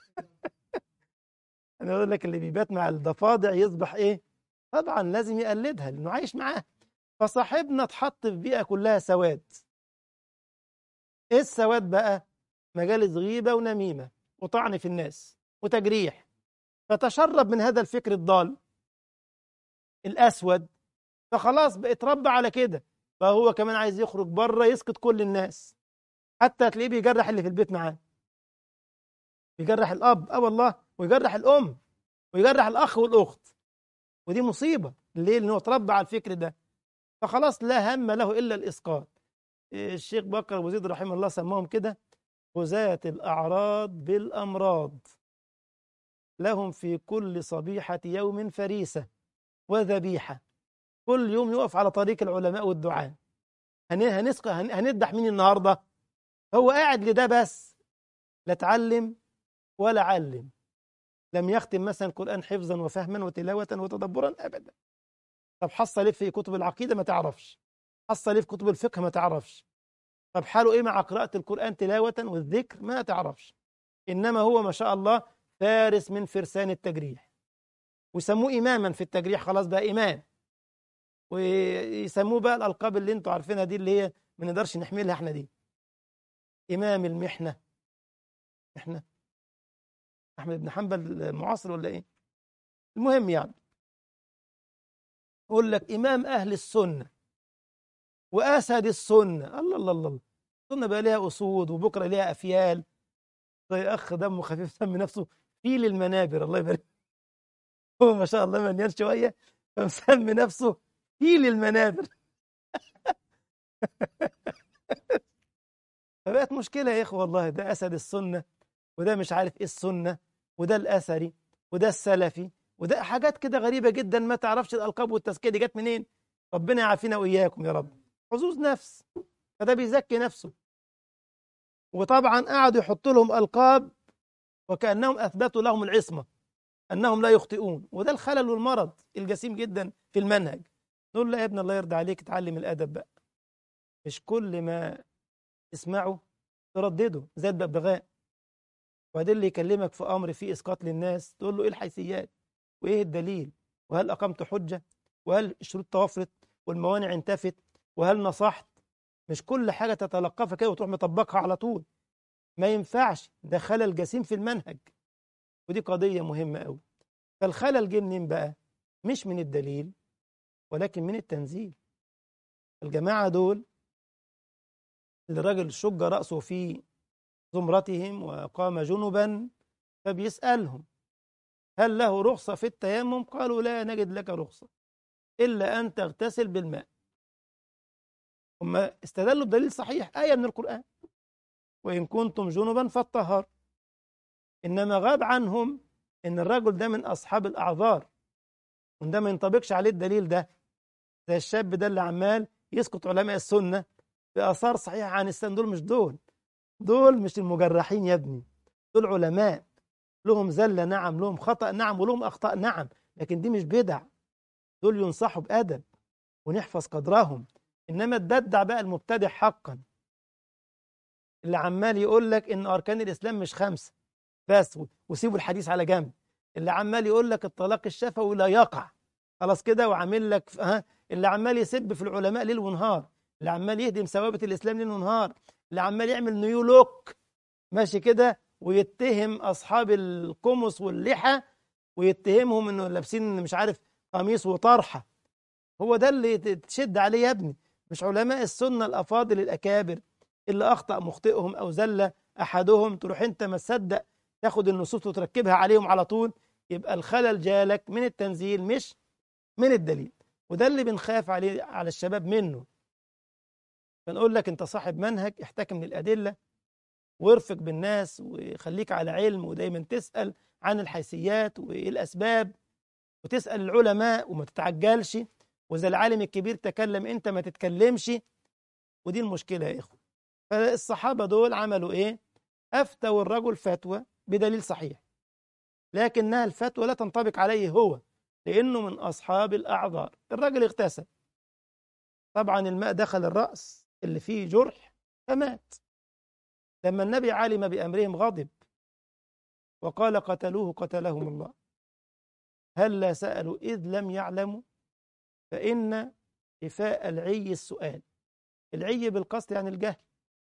انا اقول لك اللي بيبات مع الضفادع يصبح ايه طبعا لازم يقلدها لانه عايش معاه فصاحبنا اتحط في بيئه كلها سواد ايه السواد بقى مجالس غيبه ونميمه وطعن في الناس وتجريح فتشرب من هذا الفكر الضال الاسود فخلاص بقى اتربى على كده فهو كمان عايز يخرج بره يسقط كل الناس حتى تلاقيه بيجرح اللي في البيت معاه بيجرح الاب اه والله ويجرح الام ويجرح الاخ والاخت ودي مصيبه ليه لانه اتربى على الفكر ده فخلاص لا هم له الا الاسقاط الشيخ بكر ابو زيد رحمه الله سماهم كده غزاة الأعراض بالأمراض لهم في كل صبيحة يوم فريسة وذبيحة كل يوم يقف على طريق العلماء والدعاء هنسقى هندح مين النهارده هو قاعد لده بس لا اتعلم ولا علم لم يختم مثلا القرآن حفظا وفهما وتلاوة وتدبرا أبدا طب حصل في كتب العقيدة ما تعرفش حصل في كتب الفقه ما تعرفش طب حاله ايه مع قراءة القرآن تلاوة والذكر ما تعرفش إنما هو ما شاء الله فارس من فرسان التجريح ويسموه إماما في التجريح خلاص بقى إمام ويسموه بقى الألقاب اللي انتوا عارفينها دي اللي هي ما نقدرش نحملها احنا دي إمام المحنة محنة أحمد بن حنبل معاصر ولا إيه المهم يعني يقول لك إمام أهل السنة وأسد السنة الله الله الله السنة بقى ليها أسود وبكرة ليها أفيال زي أخ دمه خفيف سمي نفسه فيل المنابر الله يبارك هو ما شاء الله مليان شوية فمسمي نفسه فيل المنابر فبقت مشكلة يا إخوة والله ده أسد السنة وده مش عارف إيه السنة وده الأثري وده السلفي وده حاجات كده غريبة جدا ما تعرفش الألقاب والتزكية دي جت منين ربنا يعافينا وإياكم يا رب حظوظ نفس فده بيزكي نفسه وطبعا قعدوا يحطوا لهم ألقاب وكأنهم أثبتوا لهم العصمة أنهم لا يخطئون وده الخلل والمرض الجسيم جدا في المنهج نقول له يا ابن الله يرضى عليك اتعلم الأدب بقى مش كل ما تسمعه تردده زي الببغاء وبعدين اللي يكلمك في أمر فيه إسقاط للناس تقول له إيه الحيثيات وإيه الدليل وهل أقمت حجة وهل الشروط توفرت والموانع انتفت وهل نصحت مش كل حاجة تتلقفها كده وتروح مطبقها على طول ما ينفعش ده خلل جسيم في المنهج ودي قضية مهمة قوي فالخلل جه منين بقى مش من الدليل ولكن من التنزيل الجماعة دول اللي الراجل شج رأسه في زمرتهم وقام جنبا فبيسألهم هل له رخصة في التيمم قالوا لا نجد لك رخصة إلا أن تغتسل بالماء هم استدلوا بدليل صحيح آية من القرآن وإن كنتم جنبا فالطهار إنما غاب عنهم إن الرجل ده من أصحاب الأعذار وده ما ينطبقش عليه الدليل ده زي الشاب ده اللي عمال يسقط علماء السنة بآثار صحيحة عن السنة دول مش دول دول مش المجرحين يا ابني دول علماء لهم زلة نعم لهم خطأ نعم ولهم أخطاء نعم لكن دي مش بدع دول ينصحوا بأدب ونحفظ قدرهم إنما الددع بقى المبتدع حقا اللي عمال يقول لك إن أركان الإسلام مش خمسة بس وسيبوا الحديث على جنب اللي عمال يقول لك الطلاق الشفوي لا يقع خلاص كده وعامل لك ها اللي عمال يسب في العلماء ليل ونهار اللي عمال يهدم ثوابت الاسلام ليل ونهار اللي عمال يعمل نيو لوك ماشي كده ويتهم اصحاب القمص واللحى ويتهمهم انه لابسين مش عارف قميص وطرحه هو ده اللي تشد عليه يا ابني مش علماء السنه الافاضل الاكابر اللي اخطا مخطئهم او زل احدهم تروح انت ما تصدق تاخد النصوص وتركبها عليهم على طول يبقى الخلل جالك من التنزيل مش من الدليل وده اللي بنخاف عليه على الشباب منه فنقول لك انت صاحب منهج احتكم للادله وارفق بالناس وخليك على علم ودايما تسال عن الحيثيات وايه الاسباب وتسال العلماء وما تتعجلش واذا العالم الكبير تكلم انت ما تتكلمش ودي المشكله يا اخوه فالصحابه دول عملوا ايه افتوا الرجل فتوى بدليل صحيح لكنها الفتوى لا تنطبق عليه هو لانه من اصحاب الاعذار الرجل اغتسل طبعا الماء دخل الراس اللي فيه جرح فمات لما النبي علم بامرهم غضب وقال قتلوه قتلهم الله هل لا سالوا اذ لم يعلموا فان إفاء العي السؤال العي بالقصد يعني الجهل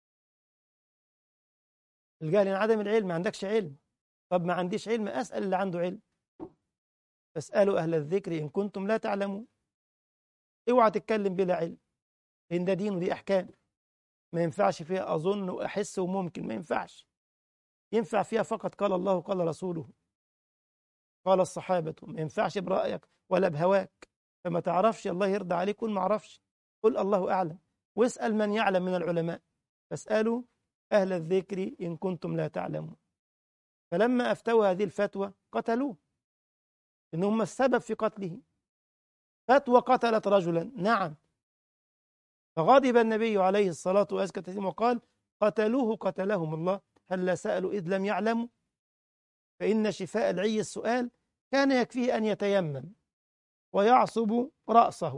الجهل يعني عدم العلم ما عندكش علم طب ما عنديش علم أسأل اللي عنده علم فاسألوا أهل الذكر إن كنتم لا تعلمون اوعى تتكلم بلا علم لأن ده دين ودي أحكام ما ينفعش فيها أظن وأحس وممكن ما ينفعش ينفع فيها فقط قال الله قال رسوله قال الصحابة ما ينفعش برأيك ولا بهواك فما تعرفش الله يرضى عليك قول ما أعرفش قل الله أعلم واسأل من يعلم من العلماء فاسألوا أهل الذكر إن كنتم لا تعلمون فلما أفتوا هذه الفتوى قتلوه إن هم السبب في قتله فتوى قتلت رجلا نعم فغضب النبي عليه الصلاة والسلام وقال قتلوه قتلهم الله هل لا سألوا إذ لم يعلموا فإن شفاء العي السؤال كان يكفيه أن يتيمم ويعصب رأسه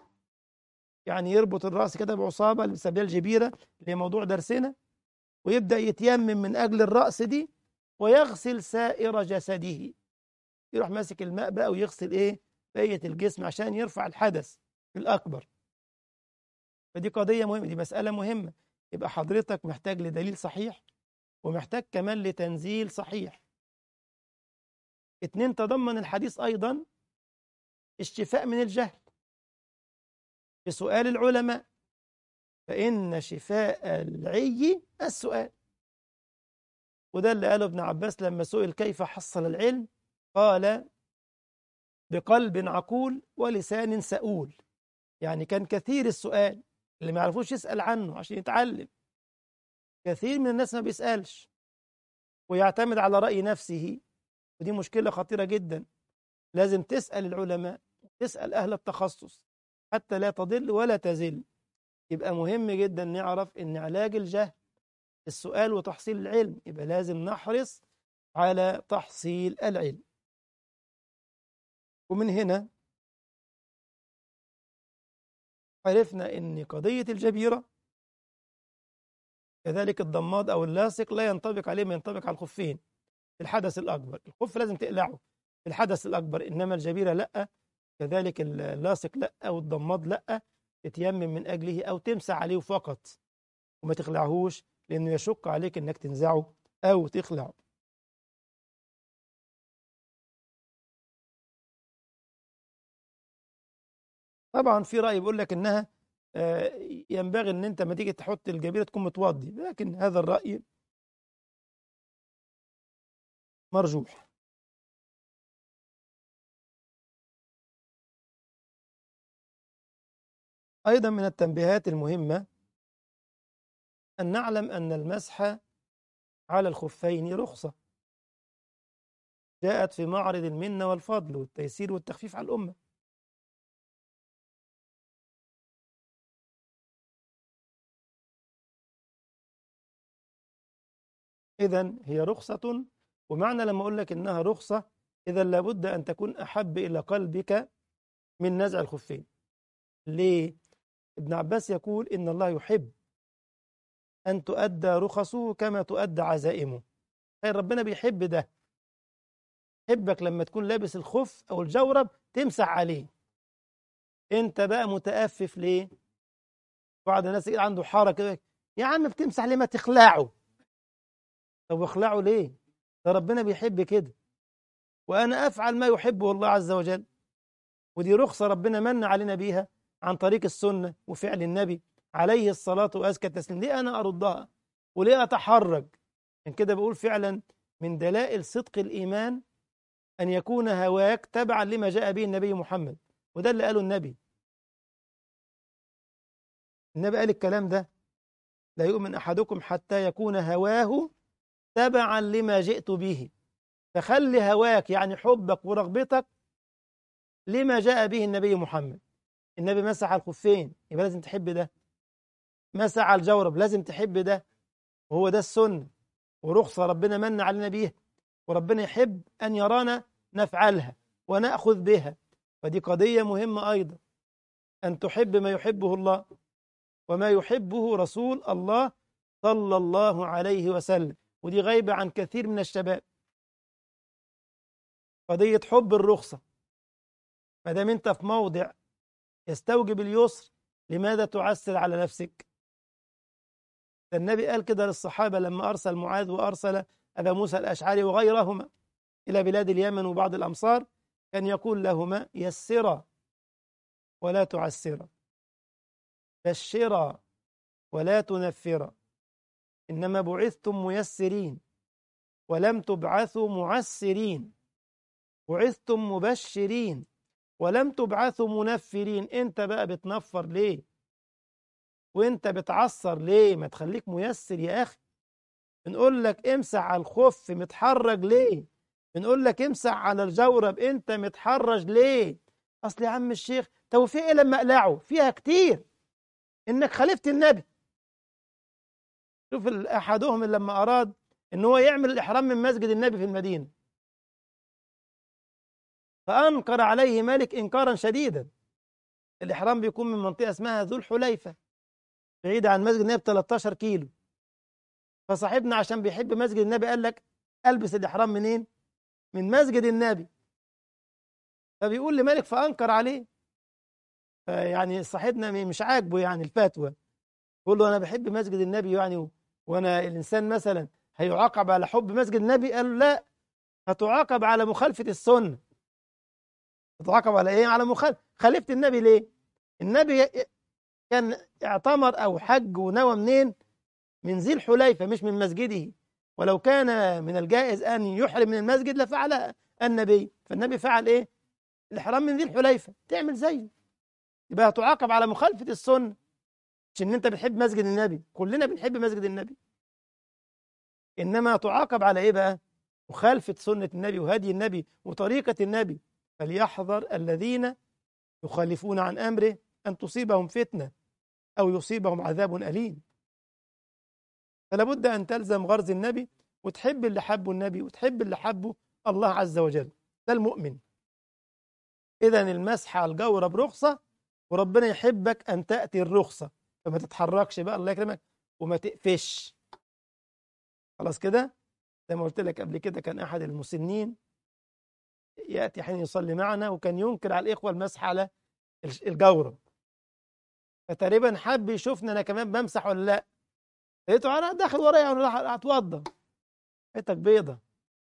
يعني يربط الرأس كده بعصابة اللي بنسميها الجبيرة اللي هي موضوع درسنا ويبدأ يتيمم من أجل الرأس دي ويغسل سائر جسده يروح ماسك الماء بقى ويغسل إيه بقية الجسم عشان يرفع الحدث الأكبر فدي قضية مهمة دي مسألة مهمة يبقى حضرتك محتاج لدليل صحيح ومحتاج كمان لتنزيل صحيح اتنين تضمن الحديث أيضا الشفاء من الجهل بسؤال العلماء فإن شفاء العي السؤال وده اللي قاله ابن عباس لما سئل كيف حصل العلم قال بقلب عقول ولسان سؤول يعني كان كثير السؤال اللي ما يعرفوش يسأل عنه عشان يتعلم كثير من الناس ما بيسألش ويعتمد على رأي نفسه ودي مشكلة خطيرة جدا لازم تسأل العلماء تسأل أهل التخصص حتى لا تضل ولا تزل يبقى مهم جدا نعرف ان علاج الجهل السؤال وتحصيل العلم يبقى لازم نحرص على تحصيل العلم ومن هنا عرفنا ان قضية الجبيرة كذلك الضماد او اللاصق لا ينطبق عليه ما ينطبق على الخفين في الحدث الاكبر الخف لازم تقلعه في الحدث الاكبر انما الجبيرة لا كذلك اللاصق لا او الضماد لا تتيمم من أجله أو تمسح عليه فقط وما تخلعهوش لأنه يشق عليك أنك تنزعه أو تخلعه طبعا في رأي بيقول لك أنها ينبغي أن أنت ما تيجي تحط الجبيرة تكون متوضي لكن هذا الرأي مرجوح أيضا من التنبيهات المهمة أن نعلم أن المسح على الخفين رخصة جاءت في معرض المنة والفضل والتيسير والتخفيف على الأمة إذا هي رخصة ومعنى لما أقول لك إنها رخصة إذا لابد أن تكون أحب إلى قلبك من نزع الخفين ليه؟ ابن عباس يقول إن الله يحب أن تؤدى رخصه كما تؤدى عزائمه أي ربنا بيحب ده حبك لما تكون لابس الخف او الجورب تمسح عليه انت بقى متأفف ليه بعض الناس يقول عنده حاره كده يا عم بتمسح ليه ما تخلعه طب اخلعه ليه ده ربنا بيحب كده وانا افعل ما يحبه الله عز وجل ودي رخصه ربنا من علينا بيها عن طريق السنه وفعل النبي عليه الصلاه وازكى التسليم ليه انا اردها وليه اتحرج من كده بقول فعلا من دلائل صدق الايمان ان يكون هواك تبعا لما جاء به النبي محمد وده اللي قاله النبي النبي قال الكلام ده لا يؤمن احدكم حتى يكون هواه تبعا لما جئت به فخلي هواك يعني حبك ورغبتك لما جاء به النبي محمد النبي مسح الخفين يبقى لازم تحب ده مسح الجورب لازم تحب ده وهو ده السنة ورخصة ربنا من علينا بيها وربنا يحب أن يرانا نفعلها ونأخذ بها فدي قضية مهمة أيضا أن تحب ما يحبه الله وما يحبه رسول الله صلى الله عليه وسلم ودي غايبة عن كثير من الشباب قضية حب الرخصة ما دام أنت في موضع يستوجب اليسر لماذا تعسر على نفسك؟ ده النبي قال كده للصحابة لما أرسل معاذ وأرسل أبا موسى الأشعري وغيرهما إلى بلاد اليمن وبعض الأمصار كان يقول لهما يسرا ولا تعسرا بشرا ولا تنفرا إنما بعثتم ميسرين ولم تبعثوا معسرين بعثتم مبشرين ولم تبعثوا منفرين انت بقى بتنفر ليه وانت بتعصر ليه ما تخليك ميسر يا اخي بنقول لك امسح على الخف متحرج ليه بنقول لك امسح على الجورب انت متحرج ليه اصل يا عم الشيخ تو في ايه لما اقلعه فيها كتير انك خالفت النبي شوف احدهم لما اراد ان هو يعمل الاحرام من مسجد النبي في المدينه فانكر عليه مالك انكارا شديدا الاحرام بيكون من منطقه اسمها ذو الحليفه بعيده عن مسجد النبي ب 13 كيلو فصاحبنا عشان بيحب مسجد النبي قال لك البس الاحرام منين من مسجد النبي فبيقول لمالك فانكر عليه يعني صاحبنا مش عاجبه يعني الفتوى يقول له انا بحب مسجد النبي يعني وانا الانسان مثلا هيعاقب على حب مسجد النبي قال له لا هتعاقب على مخالفه السنه هتعاقب على ايه على مخالفه خالفت النبي ليه النبي كان اعتمر او حج ونوى منين من ذي الحليفه مش من مسجده ولو كان من الجائز ان يحرم من المسجد لفعل النبي فالنبي فعل ايه الاحرام من ذي الحليفه تعمل زيه يبقى هتعاقب على مخالفه السنه مش ان انت بتحب مسجد النبي كلنا بنحب مسجد النبي انما تعاقب على ايه بقى مخالفه سنه النبي وهدي النبي وطريقه النبي فليحذر الذين يخالفون عن امره ان تصيبهم فتنه او يصيبهم عذاب اليم فلا بد ان تلزم غرز النبي وتحب اللي حبه النبي وتحب اللي حبه الله عز وجل ده المؤمن اذا المسح على الجورب رخصه وربنا يحبك ان تاتي الرخصه فما تتحركش بقى الله يكرمك وما تقفش خلاص كده زي ما قلت لك قبل كده كان احد المسنين ياتي حين يصلي معنا وكان ينكر على الاخوه المسح على الجورب فتقريبا حب يشوفني انا كمان بمسح ولا لا لقيته انا داخل ورايا راح اتوضى حياتك بيضه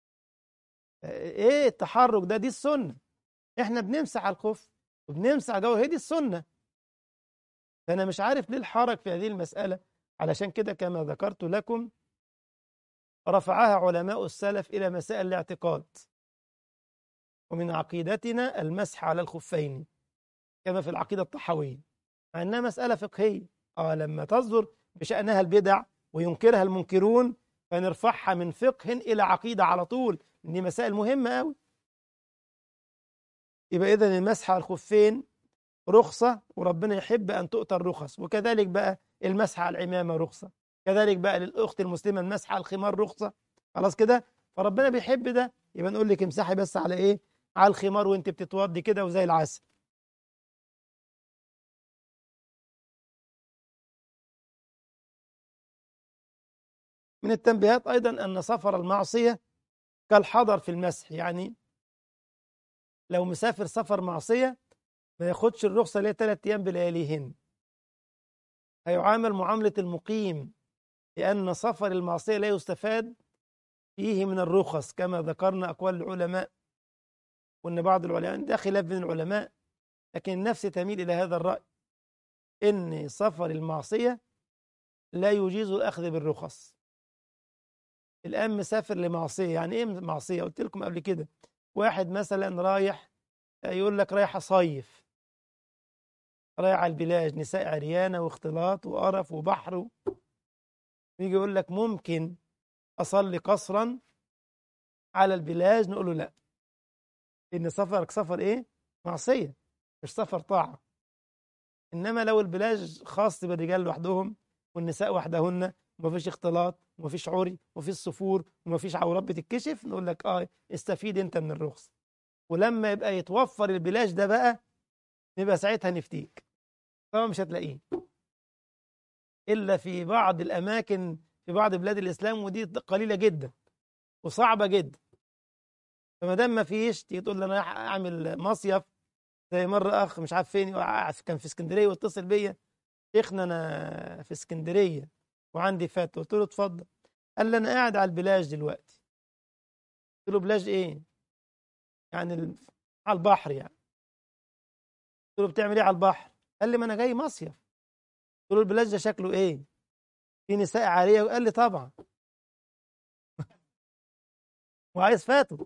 ايه التحرك ده دي السنه احنا بنمسح على الخف وبنمسح على الجورب هي دي السنه فانا مش عارف ليه الحرج في هذه المساله علشان كده كما ذكرت لكم رفعها علماء السلف الى مسائل الاعتقاد ومن عقيدتنا المسح على الخفين كما في العقيدة الطحوية مع أنها مسألة فقهية آه لما تصدر بشأنها البدع وينكرها المنكرون فنرفعها من فقه إلى عقيدة على طول دي مسائل مهمة أوي يبقى إذن المسح على الخفين رخصة وربنا يحب أن تؤتى الرخص وكذلك بقى المسح على العمامة رخصة كذلك بقى للأخت المسلمة المسح على الخمار رخصة خلاص كده فربنا بيحب ده يبقى نقول لك امسحي بس على ايه على الخمار وانت بتتوضي كده وزي العسل من التنبيهات ايضا ان سفر المعصيه كالحضر في المسح يعني لو مسافر سفر معصية ما ياخدش الرخصة اللي هي ثلاث أيام بلياليهن هيعامل معاملة المقيم لأن سفر المعصية لا يستفاد فيه من الرخص كما ذكرنا أقوال العلماء وأن بعض العلماء ده خلاف بين العلماء لكن النفس تميل إلى هذا الرأي إن سفر المعصية لا يجيز الأخذ بالرخص الآن مسافر لمعصية يعني إيه معصية قلت لكم قبل كده واحد مثلا رايح يقول لك رايح أصيف رايح على البلاج نساء عريانة واختلاط وقرف وبحر ويجي يقول لك ممكن أصلي قصرا على البلاج نقول له لا إن سفرك سفر إيه معصية مش سفر طاعة إنما لو البلاج خاص بالرجال لوحدهم والنساء وحدهن ومفيش اختلاط ومفيش عري ومفيش صفور ومفيش عورات بتتكشف نقول لك اه استفيد انت من الرخص ولما يبقى يتوفر البلاج ده بقى نبقى ساعتها نفتيك طبعا مش هتلاقيه الا في بعض الاماكن في بعض بلاد الاسلام ودي قليله جدا وصعبه جدا فما دام ما فيش تيجي تقول لي انا رايح اعمل مصيف زي مره اخ مش عارف فين كان في اسكندريه واتصل بيا شيخنا انا في اسكندريه وعندي فات قلت له اتفضل قال لي انا قاعد على البلاج دلوقتي قلت له بلاج ايه يعني ال... على البحر يعني قلت له بتعمل ايه على البحر قال لي ما انا جاي مصيف قلت له البلاج ده شكله ايه في نساء عاريه قال لي طبعا وعايز فاتو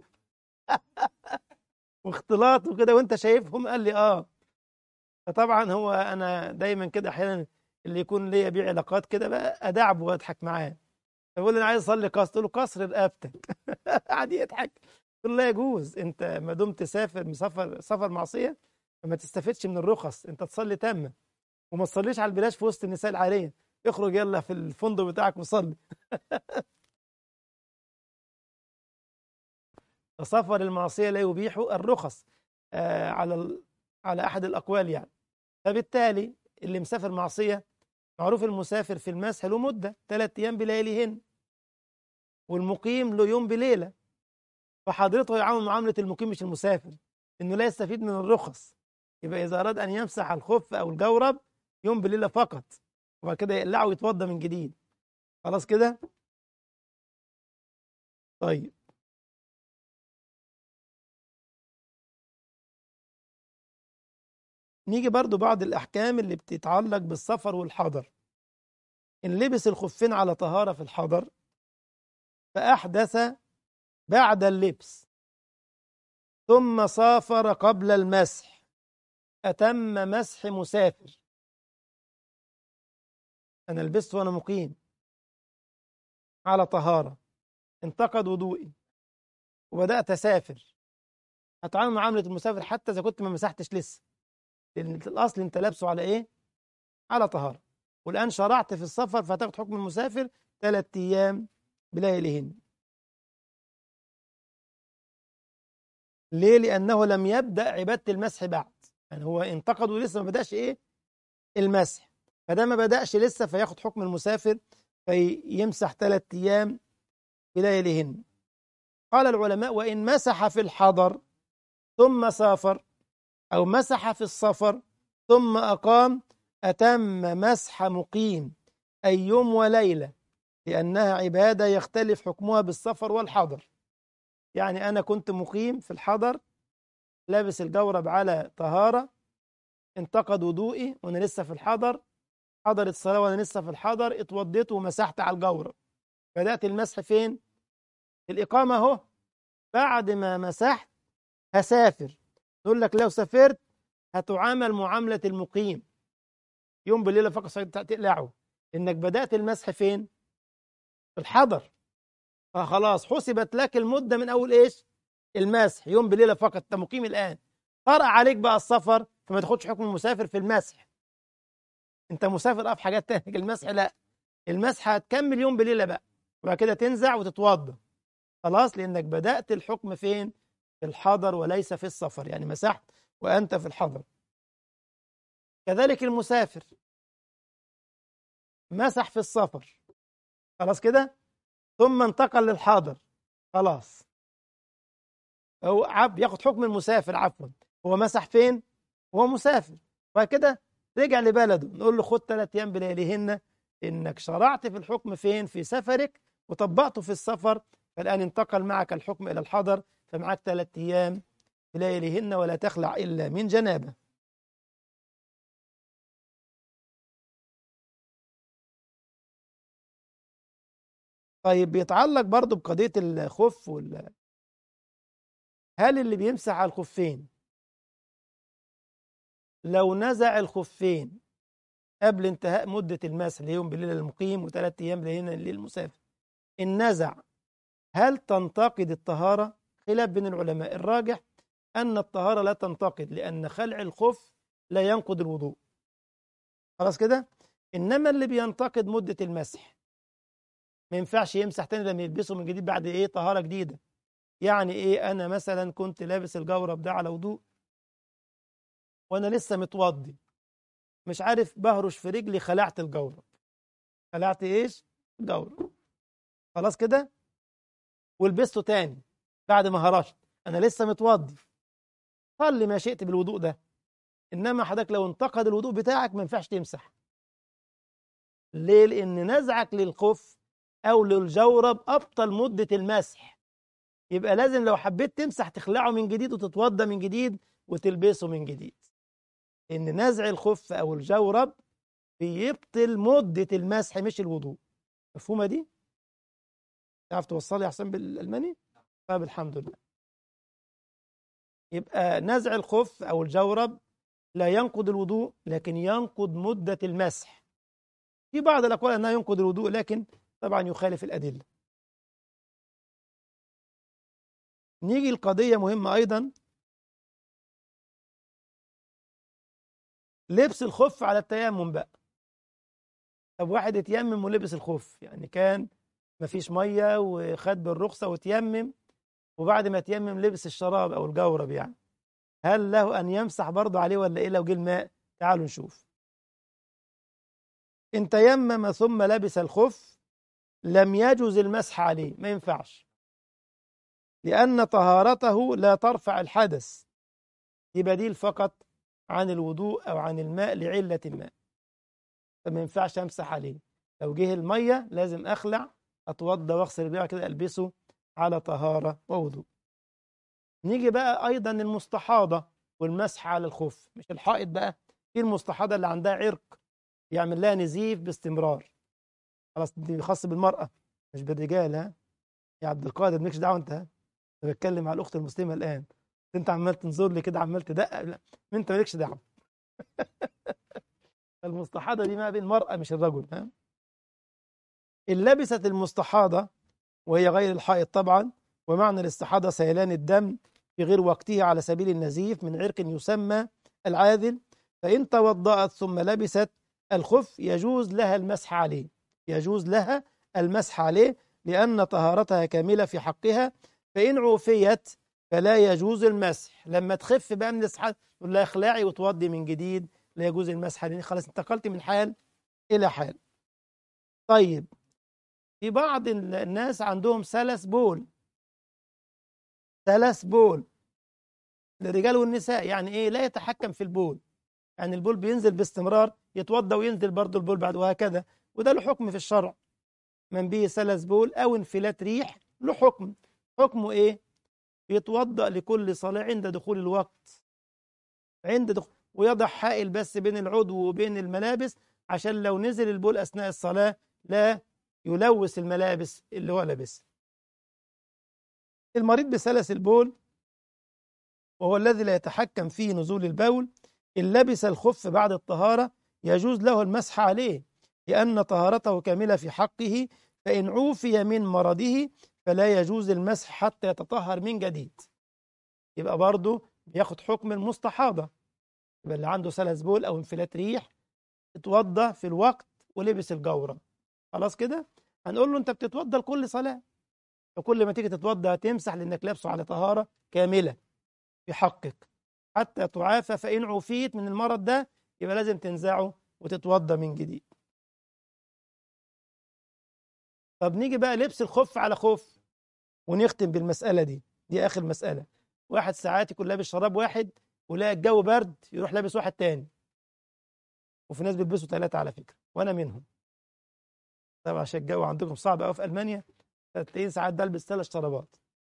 واختلاط وكده وانت شايفهم قال لي اه فطبعا هو انا دايما كده احيانا اللي يكون ليا بيه علاقات كده بقى ادعبه واضحك معاه فيقول لي انا عايز اصلي قصر قلت له قصر رقبتك قعد يضحك قلت له لا يجوز انت ما دمت تسافر مسافر سفر معصيه فما تستفدش من الرخص انت تصلي تامه وما تصليش على البلاش في وسط النساء العاريه اخرج يلا في الفندق بتاعك وصلي فسفر المعصيه لا يبيح الرخص آه على ال... على احد الاقوال يعني فبالتالي اللي مسافر معصيه معروف المسافر في المسح له مده ثلاث ايام بلياليهن والمقيم له يوم بليله فحضرته يعامل معامله المقيم مش المسافر انه لا يستفيد من الرخص يبقى اذا اراد ان يمسح الخف او الجورب يوم بليله فقط وبعد كده يقلعه ويتوضى من جديد خلاص كده طيب نيجي برضو بعض الأحكام اللي بتتعلق بالسفر والحضر إن لبس الخفين على طهارة في الحضر فأحدث بعد اللبس ثم سافر قبل المسح أتم مسح مسافر أنا لبست وأنا مقيم على طهارة انتقد وضوئي وبدأت أسافر هتعامل معاملة المسافر حتى إذا كنت ما مسحتش لسه لأن الأصل أنت لابسه على إيه؟ على طهارة والآن شرعت في السفر فتاخد حكم المسافر ثلاث أيام بلياليهن ليه؟ لأنه لم يبدأ عبادة المسح بعد يعني هو انتقد ولسه ما بدأش إيه؟ المسح فده ما بدأش لسه فياخد حكم المسافر فيمسح ثلاث أيام بلياليهن قال العلماء وإن مسح في الحضر ثم سافر أو مسح في السفر ثم أقام أتم مسح مقيم أي يوم وليلة لأنها عبادة يختلف حكمها بالسفر والحضر يعني أنا كنت مقيم في الحضر لابس الجورب على طهارة انتقد وضوئي وأنا لسه في الحضر حضرت الصلاة وأنا لسه في الحضر اتوضيت ومسحت على الجورب بدأت المسح فين؟ في الإقامة أهو بعد ما مسحت هسافر نقول لك لو سافرت هتعامل معاملة المقيم يوم بالليلة فقط تقلعه إنك بدأت المسح فين؟ في الحضر فخلاص حسبت لك المدة من أول إيش؟ المسح يوم بالليلة فقط أنت مقيم الآن طرأ عليك بقى السفر فما تاخدش حكم المسافر في المسح أنت مسافر أه في حاجات تانية المسح لا المسح هتكمل يوم بليلة بقى وبعد كده تنزع وتتوضى خلاص لأنك بدأت الحكم فين؟ في الحضر وليس في السفر يعني مسحت وأنت في الحضر كذلك المسافر مسح في السفر خلاص كده ثم انتقل للحاضر خلاص هو عب ياخد حكم المسافر عفوا هو مسح فين هو مسافر وهكذا رجع لبلده نقول له خد ثلاث ايام بلياليهن انك شرعت في الحكم فين في سفرك وطبقته في السفر فالان انتقل معك الحكم الى الحضر فمعك ثلاث ايام بلياليهن ولا تخلع الا من جنابه طيب بيتعلق برضه بقضيه الخف وال هل اللي بيمسح على الخفين لو نزع الخفين قبل انتهاء مدة المسح ليوم بالليل المقيم وثلاث أيام ليلة للمسافر إن نزع هل تنتقد الطهارة؟ خلاف بين العلماء الراجح أن الطهارة لا تنتقد لأن خلع الخف لا ينقض الوضوء خلاص كده؟ إنما اللي بينتقد مدة المسح ما ينفعش يمسح تاني لما يلبسه من جديد بعد إيه طهارة جديدة يعني إيه أنا مثلا كنت لابس الجورب ده على وضوء وأنا لسه متوضي مش عارف بهرش في رجلي خلعت الجورب خلعت ايش الجورب خلاص كده ولبسته تاني بعد ما هرشت انا لسه متوضي صلي ما شئت بالوضوء ده انما حضرتك لو انتقد الوضوء بتاعك ما ينفعش تمسح ليه لان نزعك للخف او للجورب ابطل مده المسح يبقى لازم لو حبيت تمسح تخلعه من جديد وتتوضى من جديد وتلبسه من جديد ان نزع الخف او الجورب بيبطل مده المسح مش الوضوء مفهومه دي تعرف توصلي يا حسام بالالماني طيب الحمد لله يبقى نزع الخف او الجورب لا ينقض الوضوء لكن ينقض مده المسح في بعض الاقوال انها ينقض الوضوء لكن طبعا يخالف الادله نيجي القضيه مهمه ايضا لبس الخف على التيمم بقى طب واحد اتيمم ولبس الخف يعني كان مفيش ميه وخد بالرخصه وتيمم وبعد ما تيمم لبس الشراب او الجورب يعني هل له ان يمسح برضه عليه ولا ايه لو جه الماء تعالوا نشوف ان تيمم ثم لبس الخف لم يجوز المسح عليه ما ينفعش لان طهارته لا ترفع الحدث دي بديل فقط عن الوضوء أو عن الماء لعلة ما فما ينفعش أمسح عليه لو جه المية لازم أخلع أتوضى وأغسل رجلي كده ألبسه على طهارة ووضوء نيجي بقى أيضا المستحاضة والمسح على الخف مش الحائط بقى في المستحاضة اللي عندها عرق يعمل لها نزيف باستمرار خلاص دي خاصة بالمرأة مش بالرجال ها يا عبد القادر مالكش دعوة أنت ها أنا بتكلم على الأخت المسلمة الآن انت عمال تنظر لي كده عمال تدقق لا انت مالكش دعوه المستحاضه دي ما بين المراه مش الرجل ها ان لبست المستحاضه وهي غير الحائط طبعا ومعنى الاستحاضه سيلان الدم في غير وقته على سبيل النزيف من عرق يسمى العاذل فان توضأت ثم لبست الخف يجوز لها المسح عليه يجوز لها المسح عليه لأن طهارتها كاملة في حقها فإن عوفيت فلا يجوز المسح لما تخف بقى من الاستحاضة تقول لها اخلعي وتوضي من جديد لا يجوز المسح لان خلاص انتقلت من حال الى حال طيب في بعض الناس عندهم سلس بول سلس بول للرجال والنساء يعني ايه لا يتحكم في البول يعني البول بينزل باستمرار يتوضا وينزل برضه البول بعد وهكذا وده له حكم في الشرع من به سلس بول او انفلات ريح له حكم حكمه ايه يتوضأ لكل صلاة عند دخول الوقت عند دخول ويضع حائل بس بين العضو وبين الملابس عشان لو نزل البول أثناء الصلاة لا يلوث الملابس اللي هو لابسها المريض بسلس البول وهو الذي لا يتحكم فيه نزول البول إن لبس الخف بعد الطهارة يجوز له المسح عليه لأن طهارته كاملة في حقه فإن عوفي من مرضه فلا يجوز المسح حتى يتطهر من جديد يبقى برضه بياخد حكم المستحاضة يبقى اللي عنده سلس بول أو انفلات ريح اتوضى في الوقت ولبس الجورة خلاص كده هنقول له أنت بتتوضى لكل صلاة فكل ما تيجي تتوضى هتمسح لأنك لابسه على طهارة كاملة في حقك حتى تعافى فإن عفيت من المرض ده يبقى لازم تنزعه وتتوضى من جديد طب نيجي بقى لبس الخف على خف ونختم بالمسألة دي دي آخر مسألة واحد ساعات يكون لابس شراب واحد ولاقي الجو برد يروح لابس واحد تاني وفي ناس بيلبسوا ثلاثة على فكرة وأنا منهم طبعا عشان الجو عندكم صعب قوي في ألمانيا تلاقيني ساعات بلبس ثلاث شرابات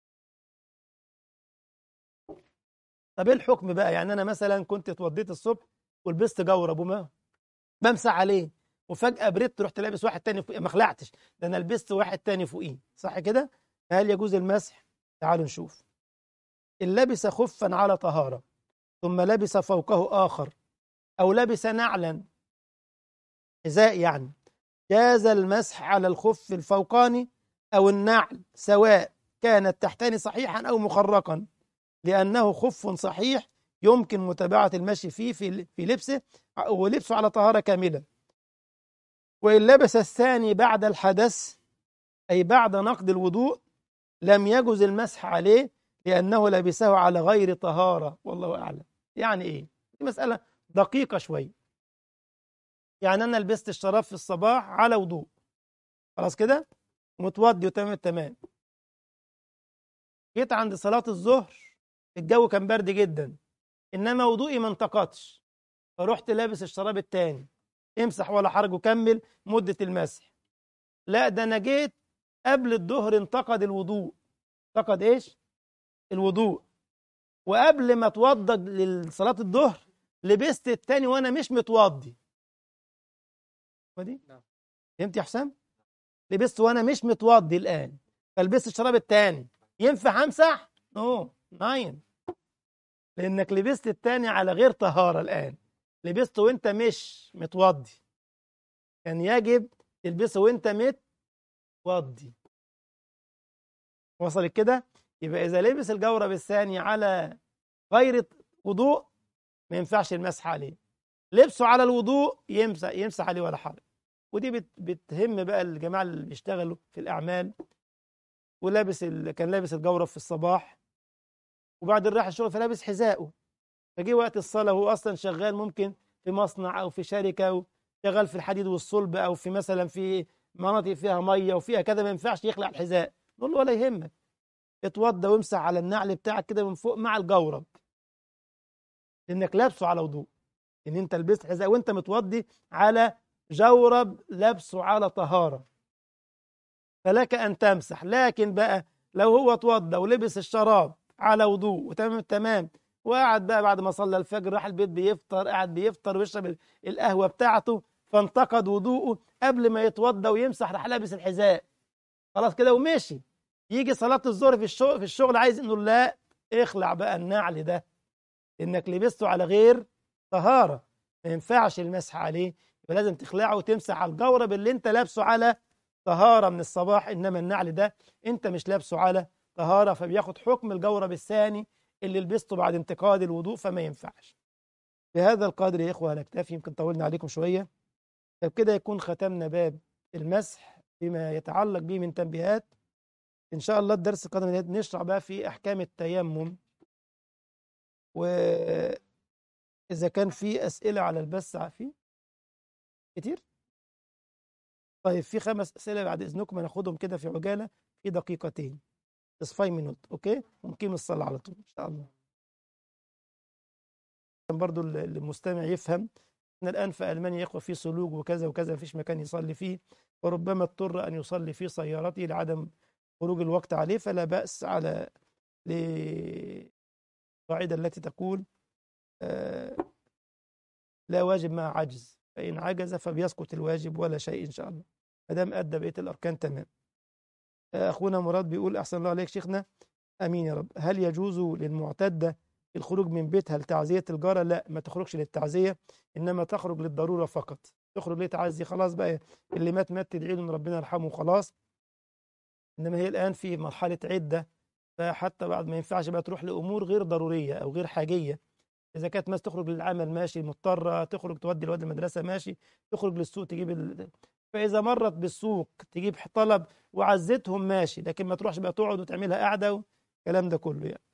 طب ايه الحكم بقى يعني انا مثلا كنت اتوضيت الصبح ولبست جورب وما بمسح عليه وفجأة بردت رحت لابس واحد تاني فوقيه ما خلعتش ده انا لبست واحد تاني فوقيه صح كده هل يجوز المسح تعالوا نشوف إن لبس خفا على طهارة ثم لبس فوقه آخر أو لبس نعلا حذاء يعني جاز المسح على الخف الفوقاني أو النعل سواء كان التحتاني صحيحا أو مخرقا لأنه خف صحيح يمكن متابعة المشي فيه في في لبسه ولبسه على طهارة كاملة وإن لبس الثاني بعد الحدث أي بعد نقض الوضوء لم يجز المسح عليه لأنه لبسه على غير طهارة والله أعلم يعني إيه؟ دي مسألة دقيقة شوية يعني أنا لبست الشراب في الصباح على وضوء خلاص كده متوضي وتمام التمام جيت عند صلاة الظهر الجو كان برد جدا إنما وضوئي ما انتقطش فرحت لابس الشراب التاني امسح ولا حرج وكمل مدة المسح لا ده أنا جيت قبل الظهر انتقد الوضوء انتقد إيش؟ الوضوء وقبل ما اتوضى لصلاة الظهر لبست التاني وأنا مش متوضي ودي؟ فهمت يا حسام؟ لبست وأنا مش متوضي الآن فلبست الشراب التاني ينفع أمسح؟ نو ناين لأنك لبست التاني على غير طهارة الآن لبست وأنت مش متوضي كان يجب تلبسه وأنت متوضي وصلت كده؟ يبقى إذا لبس الجورب الثاني على غير وضوء ما ينفعش المسح عليه لبسه على الوضوء يمسح يمسح عليه ولا حرج ودي بت بتهم بقى الجماعة اللي بيشتغلوا في الأعمال ولابس ال... كان لابس الجورب في الصباح وبعد راح الشغل فلابس حذائه فجي وقت الصلاة وهو أصلا شغال ممكن في مصنع أو في شركة شغال في الحديد والصلب أو في مثلا في مناطق فيها مية وفيها كذا ما ينفعش يخلع الحذاء نقول له ولا يهمك اتوضى وامسح على النعل بتاعك كده من فوق مع الجورب لانك لابسه على وضوء ان انت لبست حذاء وانت متوضي على جورب لابسه على طهاره فلك ان تمسح لكن بقى لو هو اتوضى ولبس الشراب على وضوء وتمام التمام وقعد بقى بعد ما صلى الفجر راح البيت بيفطر قاعد بيفطر ويشرب القهوه بتاعته فانتقد وضوءه قبل ما يتوضى ويمسح راح لابس الحذاء خلاص كده ومشي يجي صلاة الظهر في الشغل في الشغل عايز انه لا اخلع بقى النعل ده انك لبسته على غير طهارة ما ينفعش المسح عليه يبقى لازم تخلعه وتمسح على الجورب اللي انت لابسه على طهارة من الصباح انما النعل ده انت مش لابسه على طهارة فبياخد حكم الجورب الثاني اللي لبسته بعد انتقاد الوضوء فما ينفعش بهذا القدر يا اخوة نكتفي يمكن طولنا عليكم شوية فبكده يكون ختمنا باب المسح بما يتعلق به من تنبيهات إن شاء الله الدرس القادم نشرع بقى في أحكام التيمم وإذا كان في أسئلة على البث في كتير طيب في خمس أسئلة بعد إذنكم هناخدهم كده في عجالة في دقيقتين بس 5 مينوت أوكي ونقيم الصلاة على طول إن شاء الله برضو المستمع يفهم إن الآن في ألمانيا يا إخوة في سلوك وكذا وكذا مفيش مكان يصلي فيه وربما اضطر أن يصلي في سيارته لعدم خروج الوقت عليه فلا بأس على القاعدة التي تقول آه لا واجب مع عجز فإن عجز فبيسقط الواجب ولا شيء إن شاء الله ما دام أدى بقية الأركان تمام آه أخونا مراد بيقول أحسن الله عليك شيخنا أمين يا رب هل يجوز للمعتدة الخروج من بيتها لتعزية الجارة لا ما تخرجش للتعزية إنما تخرج للضرورة فقط تخرج ليه تعزي خلاص بقى اللي مات مات تدعي له ربنا يرحمه خلاص انما هي الان في مرحله عده فحتى بعد ما ينفعش بقى تروح لامور غير ضروريه او غير حاجيه اذا كانت ناس تخرج للعمل ماشي مضطره تخرج تودي الواد المدرسه ماشي تخرج للسوق تجيب ال... فاذا مرت بالسوق تجيب طلب وعزتهم ماشي لكن ما تروحش بقى تقعد وتعملها قاعده والكلام ده كله يعني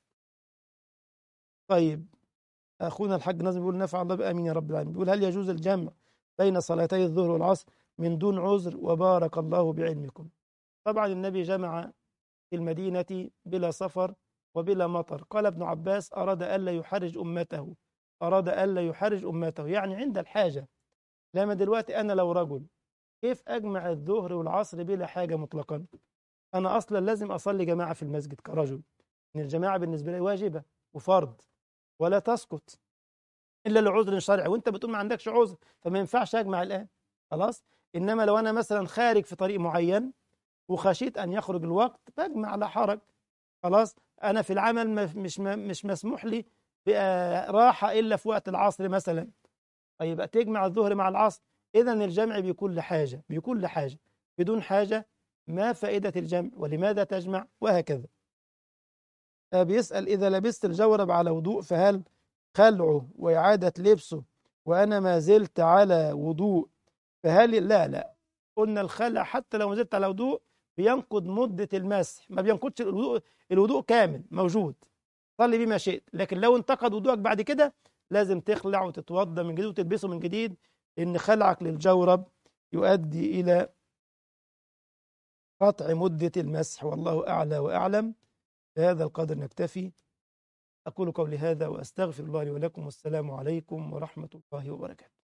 طيب اخونا الحاج نازم بيقول نفع الله بامين يا رب العالمين بيقول هل يجوز الجمع بين صلاتي الظهر والعصر من دون عذر وبارك الله بعلمكم طبعا النبي جمع في المدينة بلا سفر وبلا مطر قال ابن عباس أراد ألا يحرج أمته أراد ألا يحرج أمته يعني عند الحاجة لما دلوقتي أنا لو رجل كيف أجمع الظهر والعصر بلا حاجة مطلقا أنا أصلا لازم أصلي جماعة في المسجد كرجل إن الجماعة بالنسبة لي واجبة وفرض ولا تسقط إلا لعذر شرعي وأنت بتقول ما عندكش عذر فما ينفعش أجمع الآن خلاص إنما لو أنا مثلا خارج في طريق معين وخشيت أن يخرج الوقت بجمع لا حرج خلاص أنا في العمل مش مش مسموح لي راحة إلا في وقت العصر مثلا طيب تجمع الظهر مع العصر إذا الجمع بيكون لحاجة بيكون لحاجة بدون حاجة ما فائدة الجمع ولماذا تجمع وهكذا بيسأل إذا لبست الجورب على وضوء فهل خلعه وإعادة لبسه وأنا ما زلت على وضوء فهل لا لا قلنا الخلع حتى لو ما زلت على وضوء بينقض مدة المسح ما بينقضش الوضوء الوضوء كامل موجود صلي بما شئت لكن لو انتقد وضوءك بعد كده لازم تخلع وتتوضى من جديد وتلبسه من جديد لأن خلعك للجورب يؤدي إلى قطع مدة المسح والله أعلى وأعلم بهذا القدر نكتفي أقول قولي هذا وأستغفر الله لي ولكم والسلام عليكم ورحمة الله وبركاته